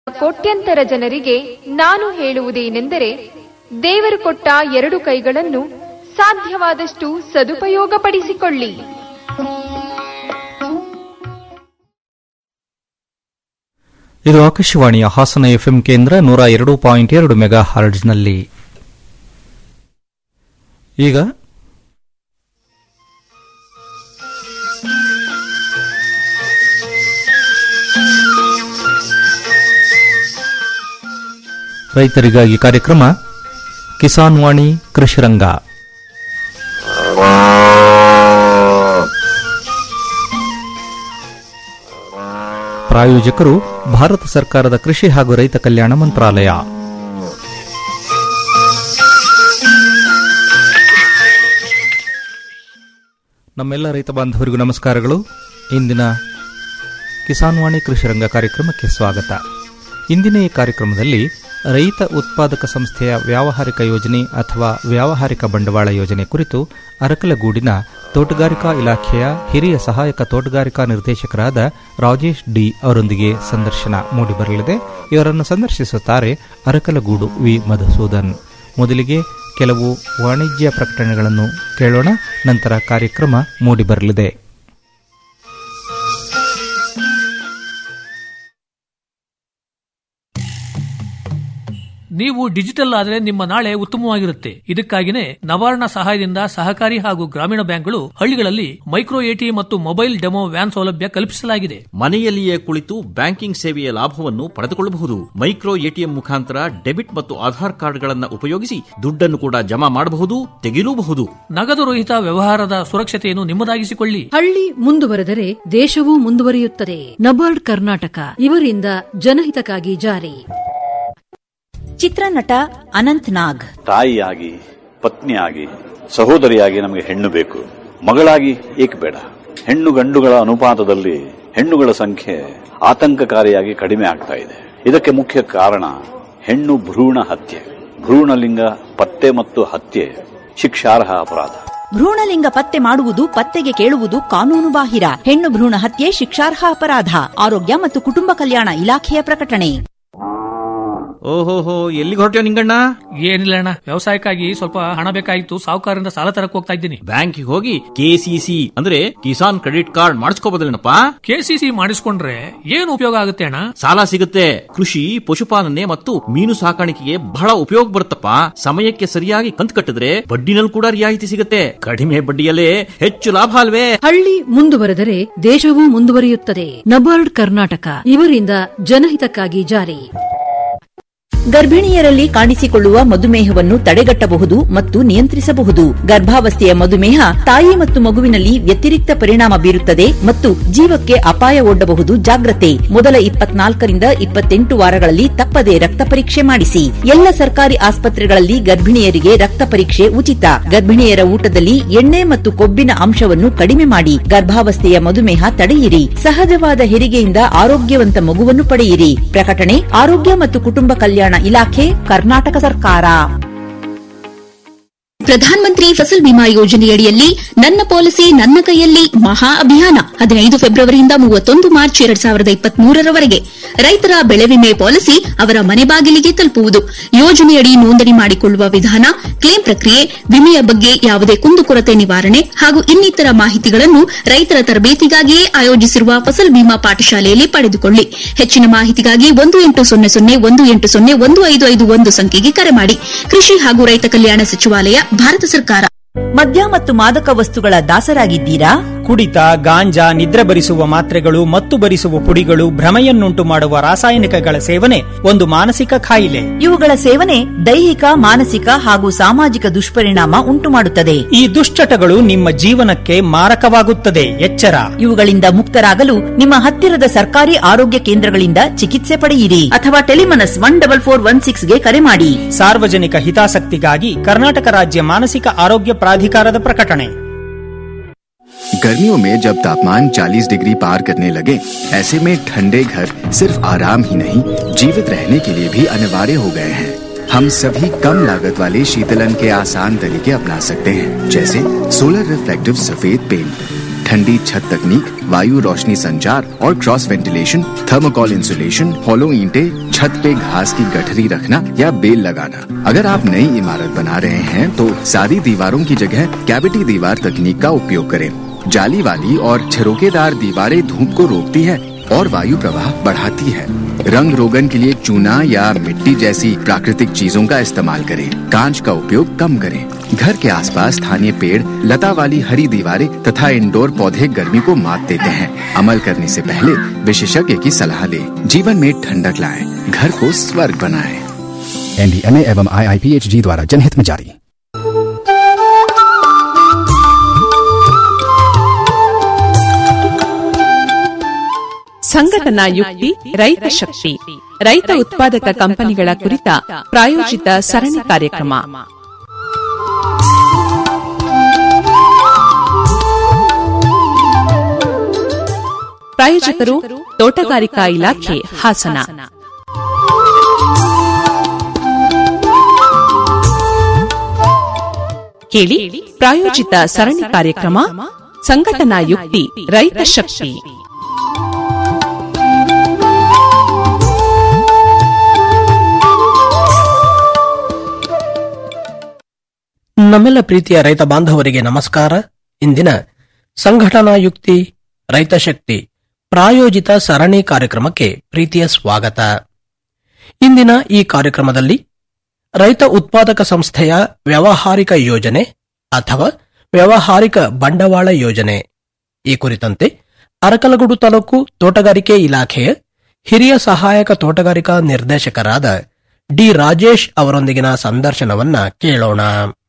ಕೋಟ್ಯಂತರ ಜನರಿಗೆ ನಾನು ಹೇಳುವುದೇನೆಂದರೆ ದೇವರು ಕೊಟ್ಟ ಎರಡು ಕೈಗಳನ್ನು ಸಾಧ್ಯವಾದಷ್ಟು ಸದುಪಯೋಗಪಡಿಸಿಕೊಳ್ಳಿ ಇದು ಆಕಾಶವಾಣಿಯ ಹಾಸನ ಎಫ್ಎಂ ಕೇಂದ್ರ ನೂರ ಎರಡು ಪಾಯಿಂಟ್ ಎರಡು ಮೆಗಾ ಹಾರ್ಡ್ಸ್ನಲ್ಲಿ ಈಗ ರೈತರಿಗಾಗಿ ಕಾರ್ಯಕ್ರಮ ಕಿಸಾನ್ ವಾಣಿ ಕೃಷಿರಂಗ ಪ್ರಾಯೋಜಕರು ಭಾರತ ಸರ್ಕಾರದ ಕೃಷಿ ಹಾಗೂ ರೈತ ಕಲ್ಯಾಣ ಮಂತ್ರಾಲಯ ನಮ್ಮೆಲ್ಲ ರೈತ ಬಾಂಧವರಿಗೂ ನಮಸ್ಕಾರಗಳು ಇಂದಿನ ಕಿಸಾನ್ ವಾಣಿ ಕೃಷಿರಂಗ ಕಾರ್ಯಕ್ರಮಕ್ಕೆ ಸ್ವಾಗತ ಇಂದಿನ ಈ ಕಾರ್ಯಕ್ರಮದಲ್ಲಿ ರೈತ ಉತ್ಪಾದಕ ಸಂಸ್ಥೆಯ ವ್ಯಾವಹಾರಿಕ ಯೋಜನೆ ಅಥವಾ ವ್ಯಾವಹಾರಿಕ ಬಂಡವಾಳ ಯೋಜನೆ ಕುರಿತು ಅರಕಲಗೂಡಿನ ತೋಟಗಾರಿಕಾ ಇಲಾಖೆಯ ಹಿರಿಯ ಸಹಾಯಕ ತೋಟಗಾರಿಕಾ ನಿರ್ದೇಶಕರಾದ ರಾಜೇಶ್ ಡಿ ಅವರೊಂದಿಗೆ ಸಂದರ್ಶನ ಮೂಡಿಬರಲಿದೆ ಇವರನ್ನು ಸಂದರ್ಶಿಸುತ್ತಾರೆ ಅರಕಲಗೂಡು ವಿ ಮಧುಸೂದನ್ ಮೊದಲಿಗೆ ಕೆಲವು ವಾಣಿಜ್ಯ ಪ್ರಕಟಣೆಗಳನ್ನು ಕೇಳೋಣ ನಂತರ ಕಾರ್ಯಕ್ರಮ ಮೂಡಿಬರಲಿದೆ ನೀವು ಡಿಜಿಟಲ್ ಆದರೆ ನಿಮ್ಮ ನಾಳೆ ಉತ್ತಮವಾಗಿರುತ್ತೆ ಇದಕ್ಕಾಗಿನೇ ನವಾರ್ಣ ಸಹಾಯದಿಂದ ಸಹಕಾರಿ ಹಾಗೂ ಗ್ರಾಮೀಣ ಬ್ಯಾಂಕ್ಗಳು ಹಳ್ಳಿಗಳಲ್ಲಿ ಮೈಕ್ರೋ ಎಟಿಎಂ ಮತ್ತು ಮೊಬೈಲ್ ಡೆಮೋ ವ್ಯಾನ್ ಸೌಲಭ್ಯ ಕಲ್ಪಿಸಲಾಗಿದೆ ಮನೆಯಲ್ಲಿಯೇ ಕುಳಿತು ಬ್ಯಾಂಕಿಂಗ್ ಸೇವೆಯ ಲಾಭವನ್ನು ಪಡೆದುಕೊಳ್ಳಬಹುದು ಮೈಕ್ರೋ ಎಟಿಎಂ ಮುಖಾಂತರ ಡೆಬಿಟ್ ಮತ್ತು ಆಧಾರ್ ಕಾರ್ಡ್ಗಳನ್ನು ಉಪಯೋಗಿಸಿ ದುಡ್ಡನ್ನು ಕೂಡ ಜಮಾ ಮಾಡಬಹುದು ತೆಗೆಯಲೂಬಹುದು ನಗದು ರಹಿತ ವ್ಯವಹಾರದ ಸುರಕ್ಷತೆಯನ್ನು ನಿಮ್ಮದಾಗಿಸಿಕೊಳ್ಳಿ ಹಳ್ಳಿ ಮುಂದುವರೆದರೆ ದೇಶವೂ ಮುಂದುವರಿಯುತ್ತದೆ ನಬಾರ್ಡ್ ಕರ್ನಾಟಕ ಇವರಿಂದ ಜನಹಿತಕ್ಕಾಗಿ ಜಾರಿ ಚಿತ್ರನಟ ಅನಂತ್ ನಾಗ್ ತಾಯಿಯಾಗಿ ಪತ್ನಿಯಾಗಿ ಸಹೋದರಿಯಾಗಿ ನಮಗೆ ಹೆಣ್ಣು ಬೇಕು ಮಗಳಾಗಿ ಏಕೆ ಬೇಡ ಹೆಣ್ಣು ಗಂಡುಗಳ ಅನುಪಾತದಲ್ಲಿ ಹೆಣ್ಣುಗಳ ಸಂಖ್ಯೆ ಆತಂಕಕಾರಿಯಾಗಿ ಕಡಿಮೆ ಆಗ್ತಾ ಇದೆ ಇದಕ್ಕೆ ಮುಖ್ಯ ಕಾರಣ ಹೆಣ್ಣು ಭ್ರೂಣ ಹತ್ಯೆ ಭ್ರೂಣಲಿಂಗ ಪತ್ತೆ ಮತ್ತು ಹತ್ಯೆ ಶಿಕ್ಷಾರ್ಹ ಅಪರಾಧ ಭ್ರೂಣಲಿಂಗ ಪತ್ತೆ ಮಾಡುವುದು ಪತ್ತೆಗೆ ಕೇಳುವುದು ಕಾನೂನು ಬಾಹಿರ ಹೆಣ್ಣು ಭ್ರೂಣ ಹತ್ಯೆ ಶಿಕ್ಷಾರ್ಹ ಅಪರಾಧ ಆರೋಗ್ಯ ಮತ್ತು ಕುಟುಂಬ ಕಲ್ಯಾಣ ಇಲಾಖೆಯ ಪ್ರಕಟಣೆ ಓಹೋಹೋ ಎಲ್ಲಿಗೆ ಹೊರಟ್ಯೋ ನಿಂಗಣ್ಣ ಏನಿಲ್ಲ ಅಣ್ಣ ವ್ಯವಸಾಯಕ್ಕಾಗಿ ಸ್ವಲ್ಪ ಹಣ ಬೇಕಾಗಿತ್ತು ಸಾಹುಕಾರರಿಂದ ಸಾಲ ತರಕ್ ಹೋಗ್ತಾ ಇದ್ದೀನಿ ಬ್ಯಾಂಕಿಗೆ ಹೋಗಿ ಕೆಸಿಸಿ ಅಂದ್ರೆ ಕಿಸಾನ್ ಕ್ರೆಡಿಟ್ ಕಾರ್ಡ್ ಮಾಡಿಸ್ಕೋಬೋದಲ್ಲೇನಪ್ಪ ಕೆಸಿಸಿ ಮಾಡಿಸ್ಕೊಂಡ್ರೆ ಏನು ಉಪಯೋಗ ಆಗುತ್ತೆ ಅಣ್ಣ ಸಾಲ ಸಿಗುತ್ತೆ ಕೃಷಿ ಪಶುಪಾಲನೆ ಮತ್ತು ಮೀನು ಸಾಕಾಣಿಕೆಗೆ ಬಹಳ ಉಪಯೋಗ ಬರುತ್ತಪ್ಪ ಸಮಯಕ್ಕೆ ಸರಿಯಾಗಿ ಕಂತು ಕಟ್ಟಿದ್ರೆ ಬಡ್ಡಿನಲ್ಲಿ ಕೂಡ ರಿಯಾಯಿತಿ ಸಿಗುತ್ತೆ ಕಡಿಮೆ ಬಡ್ಡಿಯಲ್ಲೇ ಹೆಚ್ಚು ಲಾಭ ಅಲ್ವೇ ಹಳ್ಳಿ ಮುಂದುವರೆದರೆ ದೇಶವೂ ಮುಂದುವರಿಯುತ್ತದೆ ನಬಾರ್ಡ್ ಕರ್ನಾಟಕ ಇವರಿಂದ ಜನಹಿತಕ್ಕಾಗಿ ಜಾರಿ ಗರ್ಭಿಣಿಯರಲ್ಲಿ ಕಾಣಿಸಿಕೊಳ್ಳುವ ಮಧುಮೇಹವನ್ನು ತಡೆಗಟ್ಟಬಹುದು ಮತ್ತು ನಿಯಂತ್ರಿಸಬಹುದು ಗರ್ಭಾವಸ್ಥೆಯ ಮಧುಮೇಹ ತಾಯಿ ಮತ್ತು ಮಗುವಿನಲ್ಲಿ ವ್ಯತಿರಿಕ್ತ ಪರಿಣಾಮ ಬೀರುತ್ತದೆ ಮತ್ತು ಜೀವಕ್ಕೆ ಅಪಾಯ ಒಡ್ಡಬಹುದು ಜಾಗ್ರತೆ ಮೊದಲ ಇಪ್ಪತ್ನಾಲ್ಕರಿಂದ ಇಪ್ಪತ್ತೆಂಟು ವಾರಗಳಲ್ಲಿ ತಪ್ಪದೆ ರಕ್ತ ಪರೀಕ್ಷೆ ಮಾಡಿಸಿ ಎಲ್ಲ ಸರ್ಕಾರಿ ಆಸ್ಪತ್ರೆಗಳಲ್ಲಿ ಗರ್ಭಿಣಿಯರಿಗೆ ರಕ್ತ ಪರೀಕ್ಷೆ ಉಚಿತ ಗರ್ಭಿಣಿಯರ ಊಟದಲ್ಲಿ ಎಣ್ಣೆ ಮತ್ತು ಕೊಬ್ಬಿನ ಅಂಶವನ್ನು ಕಡಿಮೆ ಮಾಡಿ ಗರ್ಭಾವಸ್ಥೆಯ ಮಧುಮೇಹ ತಡೆಯಿರಿ ಸಹಜವಾದ ಹೆರಿಗೆಯಿಂದ ಆರೋಗ್ಯವಂತ ಮಗುವನ್ನು ಪಡೆಯಿರಿ ಪ್ರಕಟಣೆ ಆರೋಗ್ಯ ಮತ್ತು ಕುಟುಂಬ ಕಲ್ಯಾಣ ಇಲಾಖೆ ಕರ್ನಾಟಕ ಸರ್ಕಾರ ಪ್ರಧಾನ ಮಂತ್ರಿ ಫಸಲ್ ಬಿಮಾ ಯೋಜನೆಯಡಿಯಲ್ಲಿ ನನ್ನ ಪಾಲಿಸಿ ನನ್ನ ಕೈಯಲ್ಲಿ ಮಹಾ ಅಭಿಯಾನ ಹದಿನೈದು ಫೆಬ್ರವರಿಯಿಂದ ಮೂವತ್ತೊಂದು ಮಾರ್ಚ್ ಎರಡ್ ಸಾವಿರದ ಇಪ್ಪತ್ಮೂರರವರೆಗೆ ರೈತರ ಬೆಳೆ ವಿಮೆ ಪಾಲಿಸಿ ಅವರ ಮನೆ ಬಾಗಿಲಿಗೆ ತಲುಪುವುದು ಯೋಜನೆಯಡಿ ನೋಂದಣಿ ಮಾಡಿಕೊಳ್ಳುವ ವಿಧಾನ ಕ್ಲೇಮ್ ಪ್ರಕ್ರಿಯೆ ವಿಮೆಯ ಬಗ್ಗೆ ಯಾವುದೇ ಕುಂದುಕೊರತೆ ನಿವಾರಣೆ ಹಾಗೂ ಇನ್ನಿತರ ಮಾಹಿತಿಗಳನ್ನು ರೈತರ ತರಬೇತಿಗಾಗಿಯೇ ಆಯೋಜಿಸಿರುವ ಫಸಲ್ ಬಿಮಾ ಪಾಠಶಾಲೆಯಲ್ಲಿ ಪಡೆದುಕೊಳ್ಳಿ ಹೆಚ್ಚಿನ ಮಾಹಿತಿಗಾಗಿ ಒಂದು ಎಂಟು ಸೊನ್ನೆ ಸೊನ್ನೆ ಒಂದು ಎಂಟು ಸೊನ್ನೆ ಒಂದು ಐದು ಐದು ಒಂದು ಸಂಖ್ಯೆಗೆ ಕರೆ ಮಾಡಿ ಕೃಷಿ ಹಾಗೂ ರೈತ ಕಲ್ಯಾಣ ಸಚಿವಾಲಯ ಭಾರತ ಸರ್ಕಾರ ಮದ್ಯ ಮತ್ತು ಮಾದಕ ವಸ್ತುಗಳ ದಾಸರಾಗಿದ್ದೀರಾ ಕುಡಿತ ಗಾಂಜಾ ನಿದ್ರೆ ಬರಿಸುವ ಮಾತ್ರೆಗಳು ಮತ್ತು ಬರಿಸುವ ಪುಡಿಗಳು ಭ್ರಮೆಯನ್ನುಂಟು ಮಾಡುವ ರಾಸಾಯನಿಕಗಳ ಸೇವನೆ ಒಂದು ಮಾನಸಿಕ ಕಾಯಿಲೆ ಇವುಗಳ ಸೇವನೆ ದೈಹಿಕ ಮಾನಸಿಕ ಹಾಗೂ ಸಾಮಾಜಿಕ ದುಷ್ಪರಿಣಾಮ ಉಂಟುಮಾಡುತ್ತದೆ ಈ ದುಶ್ಚಟಗಳು ನಿಮ್ಮ ಜೀವನಕ್ಕೆ ಮಾರಕವಾಗುತ್ತದೆ ಎಚ್ಚರ ಇವುಗಳಿಂದ ಮುಕ್ತರಾಗಲು ನಿಮ್ಮ ಹತ್ತಿರದ ಸರ್ಕಾರಿ ಆರೋಗ್ಯ ಕೇಂದ್ರಗಳಿಂದ ಚಿಕಿತ್ಸೆ ಪಡೆಯಿರಿ ಅಥವಾ Telemanas one double four one ಸಿಕ್ಸ್ಗೆ ಕರೆ ಮಾಡಿ ಸಾರ್ವಜನಿಕ ಹಿತಾಸಕ್ತಿಗಾಗಿ ಕರ್ನಾಟಕ ರಾಜ್ಯ ಮಾನಸಿಕ ಆರೋಗ್ಯ ಪ್ರಾಧಿಕಾರದ ಪ್ರಕಟಣೆ गर्मियों में जब तापमान 40 डिग्री पार करने लगे ऐसे में ठंडे घर सिर्फ आराम ही नहीं जीवित रहने के लिए भी अनिवार्य हो गए हैं हम सभी कम लागत वाले शीतलन के आसान तरीके अपना सकते हैं जैसे सोलर रिफ्लेक्टिव सफेद पेंट ठंडी छत तकनीक वायु रोशनी संचार और cross ventilation thermocol insulation hollow ईंटे छत पे घास की गठरी रखना या बेल लगाना अगर आप नई इमारत बना रहे हैं तो सादी दीवारों की जगह कैविटी दीवार तकनीक का उपयोग करें जाली वाली और छिरोकेदार दीवारें धूप को रोकती है और वायु प्रवाह बढ़ाती है रंग रोगन के लिए चूना या मिट्टी जैसी प्राकृतिक चीजों का इस्तेमाल करें कांच का उपयोग कम करें घर के आसपास स्थानीय पेड़ लता वाली हरी दीवारें तथा इंडोर पौधे गर्मी को मात देते हैं अमल करने से पहले विशेषज्ञ की सलाह लें जीवन में ठंडक लाएं घर को स्वर्ग बनाएं एनडीएमए एवं आईआईपीएचजी द्वारा जनहित में जारी ಸಂಘಟನಾ ಯುಕ್ತಿ ರೈತ ಶಕ್ತಿ ರೈತ ಉತ್ಪಾದಕ ಕಂಪನಿಗಳ ಕುರಿತ ಪ್ರಾಯೋಜಿತ ಸರಣಿ ಕಾರ್ಯಕ್ರಮ ಪ್ರಾಯೋಜಕರು ತೋಟಗಾರಿಕಾ ಇಲಾಖೆ ಹಾಸನ ಕೇಳಿ ಪ್ರಾಯೋಜಿತ ಸರಣಿ ಕಾರ್ಯಕ್ರಮ ಸಂಘಟನಾ ಯುಕ್ತಿ ರೈತ ಶಕ್ತಿ ನಮ್ಮೆಲ್ಲ ಪ್ರೀತಿಯ ರೈತ ಬಾಂಧವರಿಗೆ ನಮಸ್ಕಾರ ಇಂದಿನ ಸಂಘಟನಾ ಯುಕ್ತಿ ರೈತ ಶಕ್ತಿ ಪ್ರಾಯೋಜಿತ ಸರಣಿ ಕಾರ್ಯಕ್ರಮಕ್ಕೆ ಪ್ರೀತಿಯ ಸ್ವಾಗತ ಇಂದಿನ ಈ ಕಾರ್ಯಕ್ರಮದಲ್ಲಿ ರೈತ ಉತ್ಪಾದಕ ಸಂಸ್ಥೆಯ ವ್ಯಾವಹಾರಿಕ ಯೋಜನೆ ಅಥವಾ ವ್ಯಾವಹಾರಿಕ ಬಂಡವಾಳ ಯೋಜನೆ ಈ ಕುರಿತಂತೆ ಅರಕಲಗೂಡು ತಾಲೂಕು ತೋಟಗಾರಿಕೆ ಇಲಾಖೆಯ ಹಿರಿಯ ಸಹಾಯಕ ತೋಟಗಾರಿಕಾ ನಿರ್ದೇಶಕರಾದ ಡಿ ರಾಜೇಶ್ ಅವರೊಂದಿಗಿನ ಸಂದರ್ಶನವನ್ನ ಕೇಳೋಣ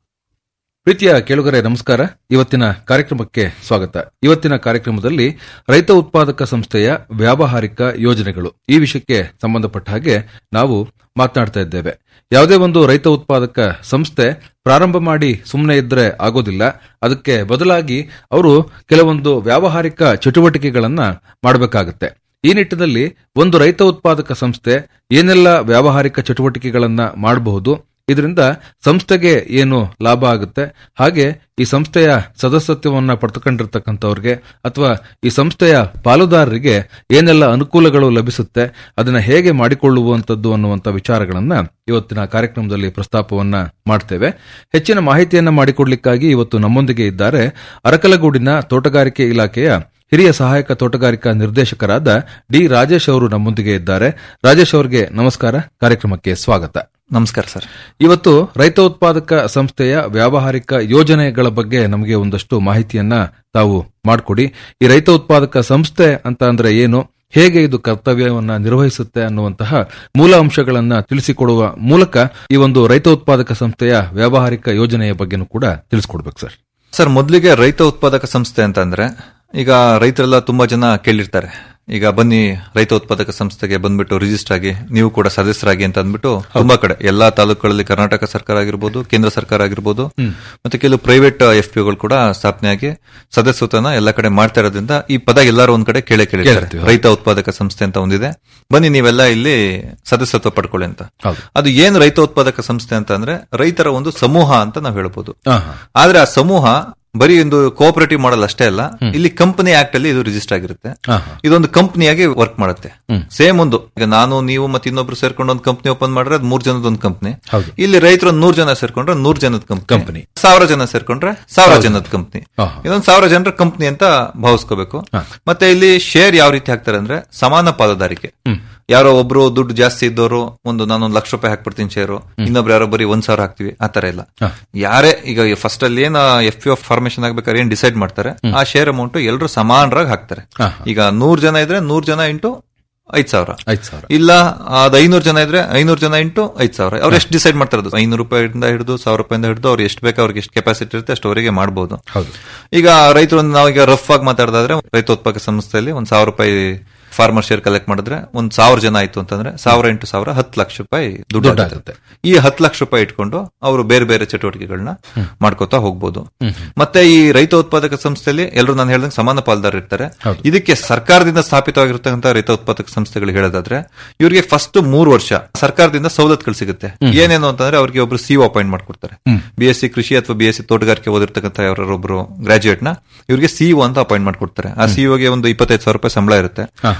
ಪ್ರೀತಿಯ ಕೇಳುಗರೆ ನಮಸ್ಕಾರ ಇವತ್ತಿನ ಕಾರ್ಯಕ್ರಮಕ್ಕೆ ಸ್ವಾಗತ ಇವತ್ತಿನ ಕಾರ್ಯಕ್ರಮದಲ್ಲಿ ರೈತ ಉತ್ಪಾದಕ ಸಂಸ್ಥೆಯ ವ್ಯಾವಹಾರಿಕ ಯೋಜನೆಗಳು ಈ ವಿಷಯಕ್ಕೆ ಸಂಬಂಧಪಟ್ಟ ಹಾಗೆ ನಾವು ಮಾತನಾಡ್ತಾ ಇದ್ದೇವೆ ಯಾವುದೇ ಒಂದು ರೈತ ಉತ್ಪಾದಕ ಸಂಸ್ಥೆ ಪ್ರಾರಂಭ ಮಾಡಿ ಸುಮ್ಮನೆ ಇದ್ರೆ ಆಗೋದಿಲ್ಲ ಅದಕ್ಕೆ ಬದಲಾಗಿ ಅವರು ಕೆಲವೊಂದು ವ್ಯಾವಹಾರಿಕ ಚಟುವಟಿಕೆಗಳನ್ನ ಮಾಡಬೇಕಾಗುತ್ತೆ ಈ ನಿಟ್ಟಿನಲ್ಲಿ ಒಂದು ರೈತ ಉತ್ಪಾದಕ ಸಂಸ್ಥೆ ಏನೆಲ್ಲ ವ್ಯಾವಹಾರಿಕ ಚಟುವಟಿಕೆಗಳನ್ನ ಮಾಡಬಹುದು ಇದರಿಂದ ಸಂಸ್ಥೆಗೆ ಏನು ಲಾಭ ಆಗುತ್ತೆ ಹಾಗೆ ಈ ಸಂಸ್ಥೆಯ ಸದಸ್ಯತ್ವವನ್ನು ಪಡೆದುಕೊಂಡಿರ್ತಕ್ಕಂಥವ್ರಿಗೆ ಅಥವಾ ಈ ಸಂಸ್ಥೆಯ ಪಾಲುದಾರರಿಗೆ ಏನೆಲ್ಲ ಅನುಕೂಲಗಳು ಲಭಿಸುತ್ತೆ ಅದನ್ನ ಹೇಗೆ ಮಾಡಿಕೊಳ್ಳುವಂಥದ್ದು ಅನ್ನುವಂಥ ವಿಚಾರಗಳನ್ನ ಇವತ್ತಿನ ಕಾರ್ಯಕ್ರಮದಲ್ಲಿ ಪ್ರಸ್ತಾಪವನ್ನ ಮಾಡ್ತೇವೆ ಹೆಚ್ಚಿನ ಮಾಹಿತಿಯನ್ನ ಮಾಡಿಕೊಡ್ಲಿಕ್ಕಾಗಿ ಇವತ್ತು ನಮ್ಮೊಂದಿಗೆ ಇದ್ದಾರೆ ಅರಕಲಗೂಡಿನ ತೋಟಗಾರಿಕೆ ಇಲಾಖೆಯ ಹಿರಿಯ ಸಹಾಯಕ ತೋಟಗಾರಿಕಾ ನಿರ್ದೇಶಕರಾದ ಡಿ ರಾಜೇಶ್ ಅವರು ನಮ್ಮೊಂದಿಗೆ ಇದ್ದಾರೆ ರಾಜೇಶ್ ಅವರಿಗೆ ನಮಸ್ಕಾರ ಕಾರ್ಯಕ್ರಮಕ್ಕೆ ಸ್ವಾಗತ ನಮಸ್ಕಾರ ಸರ್ ಇವತ್ತು ರೈತ ಉತ್ಪಾದಕ ಸಂಸ್ಥೆಯ ವ್ಯಾವಹಾರಿಕ ಯೋಜನೆಗಳ ಬಗ್ಗೆ ನಮಗೆ ಒಂದಷ್ಟು ಮಾಹಿತಿಯನ್ನ ತಾವು ಮಾಡಿಕೊಡಿ ಈ ರೈತ ಉತ್ಪಾದಕ ಸಂಸ್ಥೆ ಅಂತ ಅಂದ್ರೆ ಏನು ಹೇಗೆ ಇದು ಕರ್ತವ್ಯವನ್ನ ನಿರ್ವಹಿಸುತ್ತೆ ಅನ್ನುವಂತಹ ಮೂಲ ಅಂಶಗಳನ್ನ ತಿಳಿಸಿಕೊಡುವ ಮೂಲಕ ಈ ಒಂದು ರೈತ ಉತ್ಪಾದಕ ಸಂಸ್ಥೆಯ ವ್ಯಾವಹಾರಿಕ ಯೋಜನೆಯ ಬಗ್ಗೆನೂ ಕೂಡ ತಿಳಿಸ್ಕೊಡ್ಬೇಕು ಸರ್ ಸರ್ ಮೊದಲಿಗೆ ರೈತ ಉತ್ಪಾದಕ ಸಂಸ್ಥೆ ಅಂತಂದ್ರೆ ಈಗ ರೈತರೆಲ್ಲ ತುಂಬಾ ಜನ ಕೇಳಿರ್ತಾರೆ ಈಗ ಬನ್ನಿ ರೈತ ಉತ್ಪಾದಕ ಸಂಸ್ಥೆಗೆ ಬಂದ್ಬಿಟ್ಟು ರಿಜಿಸ್ಟರ್ ಆಗಿ ನೀವು ಕೂಡ ಸದಸ್ಯರಾಗಿ ಅಂತ ಅಂದ್ಬಿಟ್ಟು ತುಂಬಾ ಕಡೆ ಎಲ್ಲಾ ತಾಲೂಕುಗಳಲ್ಲಿ ಕರ್ನಾಟಕ ಸರ್ಕಾರ ಆಗಿರ್ಬೋದು ಕೇಂದ್ರ ಸರ್ಕಾರ ಆಗಿರ್ಬೋದು ಮತ್ತೆ ಕೆಲವು ಪ್ರೈವೇಟ್ ಎಫ್ ಪಿಗಳು ಕೂಡ ಸ್ಥಾಪನೆಯಾಗಿ ಸದಸ್ಯತ್ವನ ಎಲ್ಲ ಕಡೆ ಮಾಡ್ತಾ ಇರೋದ್ರಿಂದ ಈ ಪದ ಎಲ್ಲರೂ ಒಂದ್ ಕಡೆ ಕೇಳೇ ಕೇಳಿರ್ತಾರೆ ಕೇಳ್ತೀವಿ. ರೈತ ಉತ್ಪಾದಕ ಸಂಸ್ಥೆ ಅಂತ ಒಂದಿದೆ ಬನ್ನಿ ನೀವೆಲ್ಲ ಇಲ್ಲಿ ಸದಸ್ಯತ್ವ ಪಡ್ಕೊಳ್ಳಿ ಅಂತ ಅದು ಏನು ರೈತ ಉತ್ಪಾದಕ ಸಂಸ್ಥೆ ಅಂತ ಅಂದ್ರೆ ರೈತರ ಒಂದು ಸಮೂಹ ಅಂತ ನಾವು ಹೇಳ್ಬೋದು ಆಹಾ. ಆದ್ರೆ ಆ ಸಮೂಹ ಬರೀ ಒಂದು ಕೋಆಪರೇಟಿವ್ ಮಾಡಲ್ ಅಷ್ಟೇ ಅಲ್ಲ ಇಲ್ಲಿ ಕಂಪನಿ ಆಕ್ಟ್ ಅಲ್ಲಿ ಇದು ರಿಜಿಸ್ಟರ್ ಆಗಿರುತ್ತೆ ಆಹಾ. ಇದೊಂದು ಕಂಪನಿಯಾಗಿ ವರ್ಕ್ ಮಾಡುತ್ತೆ ಸೇಮ್ ಒಂದು ಈಗ ನಾನು ನೀವು ಮತ್ತೆ ಇನ್ನೊಬ್ರು ಸೇರ್ಕೊಂಡು ಒಂದು ಕಂಪನಿ ಓಪನ್ ಮಾಡಿದ್ರೆ ಅದು ಮೂರ್ ಜನದ ಒಂದು ಕಂಪನಿ ಹೌದು. ಇಲ್ಲಿ ರೈತರು ಒಂದು ನೂರ್ ಜನ ಸೇರ್ಕೊಂಡ್ರೆ ನೂರ್ ಜನದ ಕಂಪನಿ ಸಾವಿರ ಜನ ಸೇರ್ಕೊಂಡ್ರೆ ಸಾವಿರ ಹೌದು. ಜನದ ಕಂಪನಿ ಆಹಾ. ಇದೊಂದು ಸಾವಿರ ಜನರ ಕಂಪನಿ ಅಂತ ಭಾವಿಸ್ಕೋಬೇಕು ಮತ್ತೆ ಇಲ್ಲಿ ಶೇರ್ ಯಾವ ರೀತಿ ಹಾಕ್ತಾರೆ ಅಂದ್ರೆ ಸಮಾನ ಪಾಲುದಾರಿಕೆ ಯಾರೋ ಒಬ್ರು ದುಡ್ಡು ಜಾಸ್ತಿ ಇದ್ದವರು ಒಂದು ನಾನೊಂದು ಲಕ್ಷ ರೂಪಾಯಿ ಹಾಕ್ಬಿಡ್ತೀನಿ ಶೇರು ಇನ್ನೊಬ್ರು ಯಾರೋ ಬರೀ ಒಂದ್ ಸಾವಿರ ಹಾಕ್ತಿವಿ ಆ ತರ ಇಲ್ಲ ಯಾರೇ ಈಗ ಫಸ್ಟ್ ಅಲ್ಲಿ ಏನ್ ಎಫ್ ಪಿ ಫಾರ್ಮೇಶನ್ ಆಗ್ಬೇಕಾದ್ರೆ ಏನ್ ಡಿಸೈಡ್ ಮಾಡ್ತಾರೆ ಆ ಶೇರ್ ಅಮೌಂಟ್ ಎಲ್ಲರೂ ಸಮಾನರಾಗಿ ಹಾಕ್ತಾರೆ ಈಗ ನೂರ್ ಜನ ಇದ್ರೆ ನೂರ್ ಜನ ಇಂಟು ಐದ್ ಸಾವಿರ ಐದ್ ಸಾವಿರ ಇಲ್ಲ ಅದ್ ಐನೂರು ಜನ ಇದ್ರೆ ಐನೂರು ಜನ ಇಂಟು ಐದ್ ಸಾವಿರ ಅವ್ರು ಎಷ್ಟು ಡಿಸೈಡ್ ಮಾಡ್ತಾ ಇರೋದು ಐನೂರು ರೂಪಾಯಿಂದ ಹಿಡಿದು ಸಾವಿರ ರೂಪಾಯಿಂದ ಹಿಡಿದು ಅವ್ರು ಎಷ್ಟು ಬೇಕು ಅವ್ರಿಗೆ ಎಷ್ಟು ಕೆಪಾಸಿಟಿ ಇರುತ್ತೆ ಅಷ್ಟವರೆಗೆ ಮಾಡಬಹುದು ಹೌದು ಈಗ ರೈತರು ಒಂದು ನಾವೀಗ ರಫ್ ಆಗಿ ಮಾತಾಡೋದಾದ್ರೆ ರೈತ ಉತ್ಪಾದಕ ಸಂಸ್ಥೆಯಲ್ಲಿ ಒಂದ್ ಸಾವಿರ ರೂಪಾಯಿ ಫಾರ್ಮರ್ ಶೇರ್ ಕಲೆಕ್ಟ್ ಮಾಡಿದ್ರೆ ಒಂದ್ ಸಾವಿರ ಜನ ಆಯ್ತು ಅಂತಂದ್ರೆ ಸಾವಿರ ಇಂಟು ಸಾವಿರ ಹತ್ತು ಲಕ್ಷ ರೂಪಾಯಿ ದುಡ್ಡು ದುಡ್ಡು ಆಗುತ್ತೆ ಈ ಹತ್ತು ಲಕ್ಷ ರೂಪಾಯಿ ಇಟ್ಕೊಂಡು ಅವರು ಬೇರೆ ಬೇರೆ ಚಟುವಟಿಕೆಗಳನ್ನ ಮಾಡ್ಕೋತಾ ಹೋಗ್ಬೋದು ಮತ್ತೆ ಈ ರೈತ ಉತ್ಪಾದಕ ಸಂಸ್ಥೆಯಲ್ಲಿ ಎಲ್ಲರೂ ನಾನು ಹೇಳ್ದಂಗೆ ಸಮಾನ ಪಾಲ್ದಾರ ಇರ್ತಾರೆ ಇದಕ್ಕೆ ಸರ್ಕಾರದಿಂದ ಸ್ಥಾಪಿತವಾಗಿರ್ತಕ್ಕಂಥ ರೈತ ಉತ್ಪಾದಕ ಸಂಸ್ಥೆಗಳು ಹೇಳೋದಾದ್ರೆ ಇವರಿಗೆ ಫಸ್ಟ್ ಮೂರು ವರ್ಷ ಸರ್ಕಾರದಿಂದ ಸವಲತ್ತುಗಳು ಸಿಗುತ್ತೆ ಏನೇನು ಅಂತಂದ್ರೆ ಅವ್ರಿಗೆ ಒಬ್ರು ಸಿಒ ಅಪಾಯಿಂಟ್ ಮಾಡ್ಕೊಡ್ತಾರೆ ಬಿ ಎಸ್ ಸಿ ಕೃಷಿ ಅಥವಾ ಬಿ ಎಸ್ ಸಿ ತೋಟಗಾರಿಕೆ ಓದಿರ್ತಕ್ಕಂಥ ಯಾರೊಬ್ರು ಗ್ರಾಜುಯೇಟ್ ನ ಇವರಿಗೆ ಸಿಇಒ ಅಂತ ಅಪಾಯಿಂಟ್ ಮಾಡ್ಕೊಡ್ತಾರೆ ಆ ಸಿಇಒಗೆ ಒಂದು ಇಪ್ಪತ್ತೈದು ಸಾವಿರ ರೂಪಾಯಿ ಸಂಬಳ ಇರುತ್ತೆ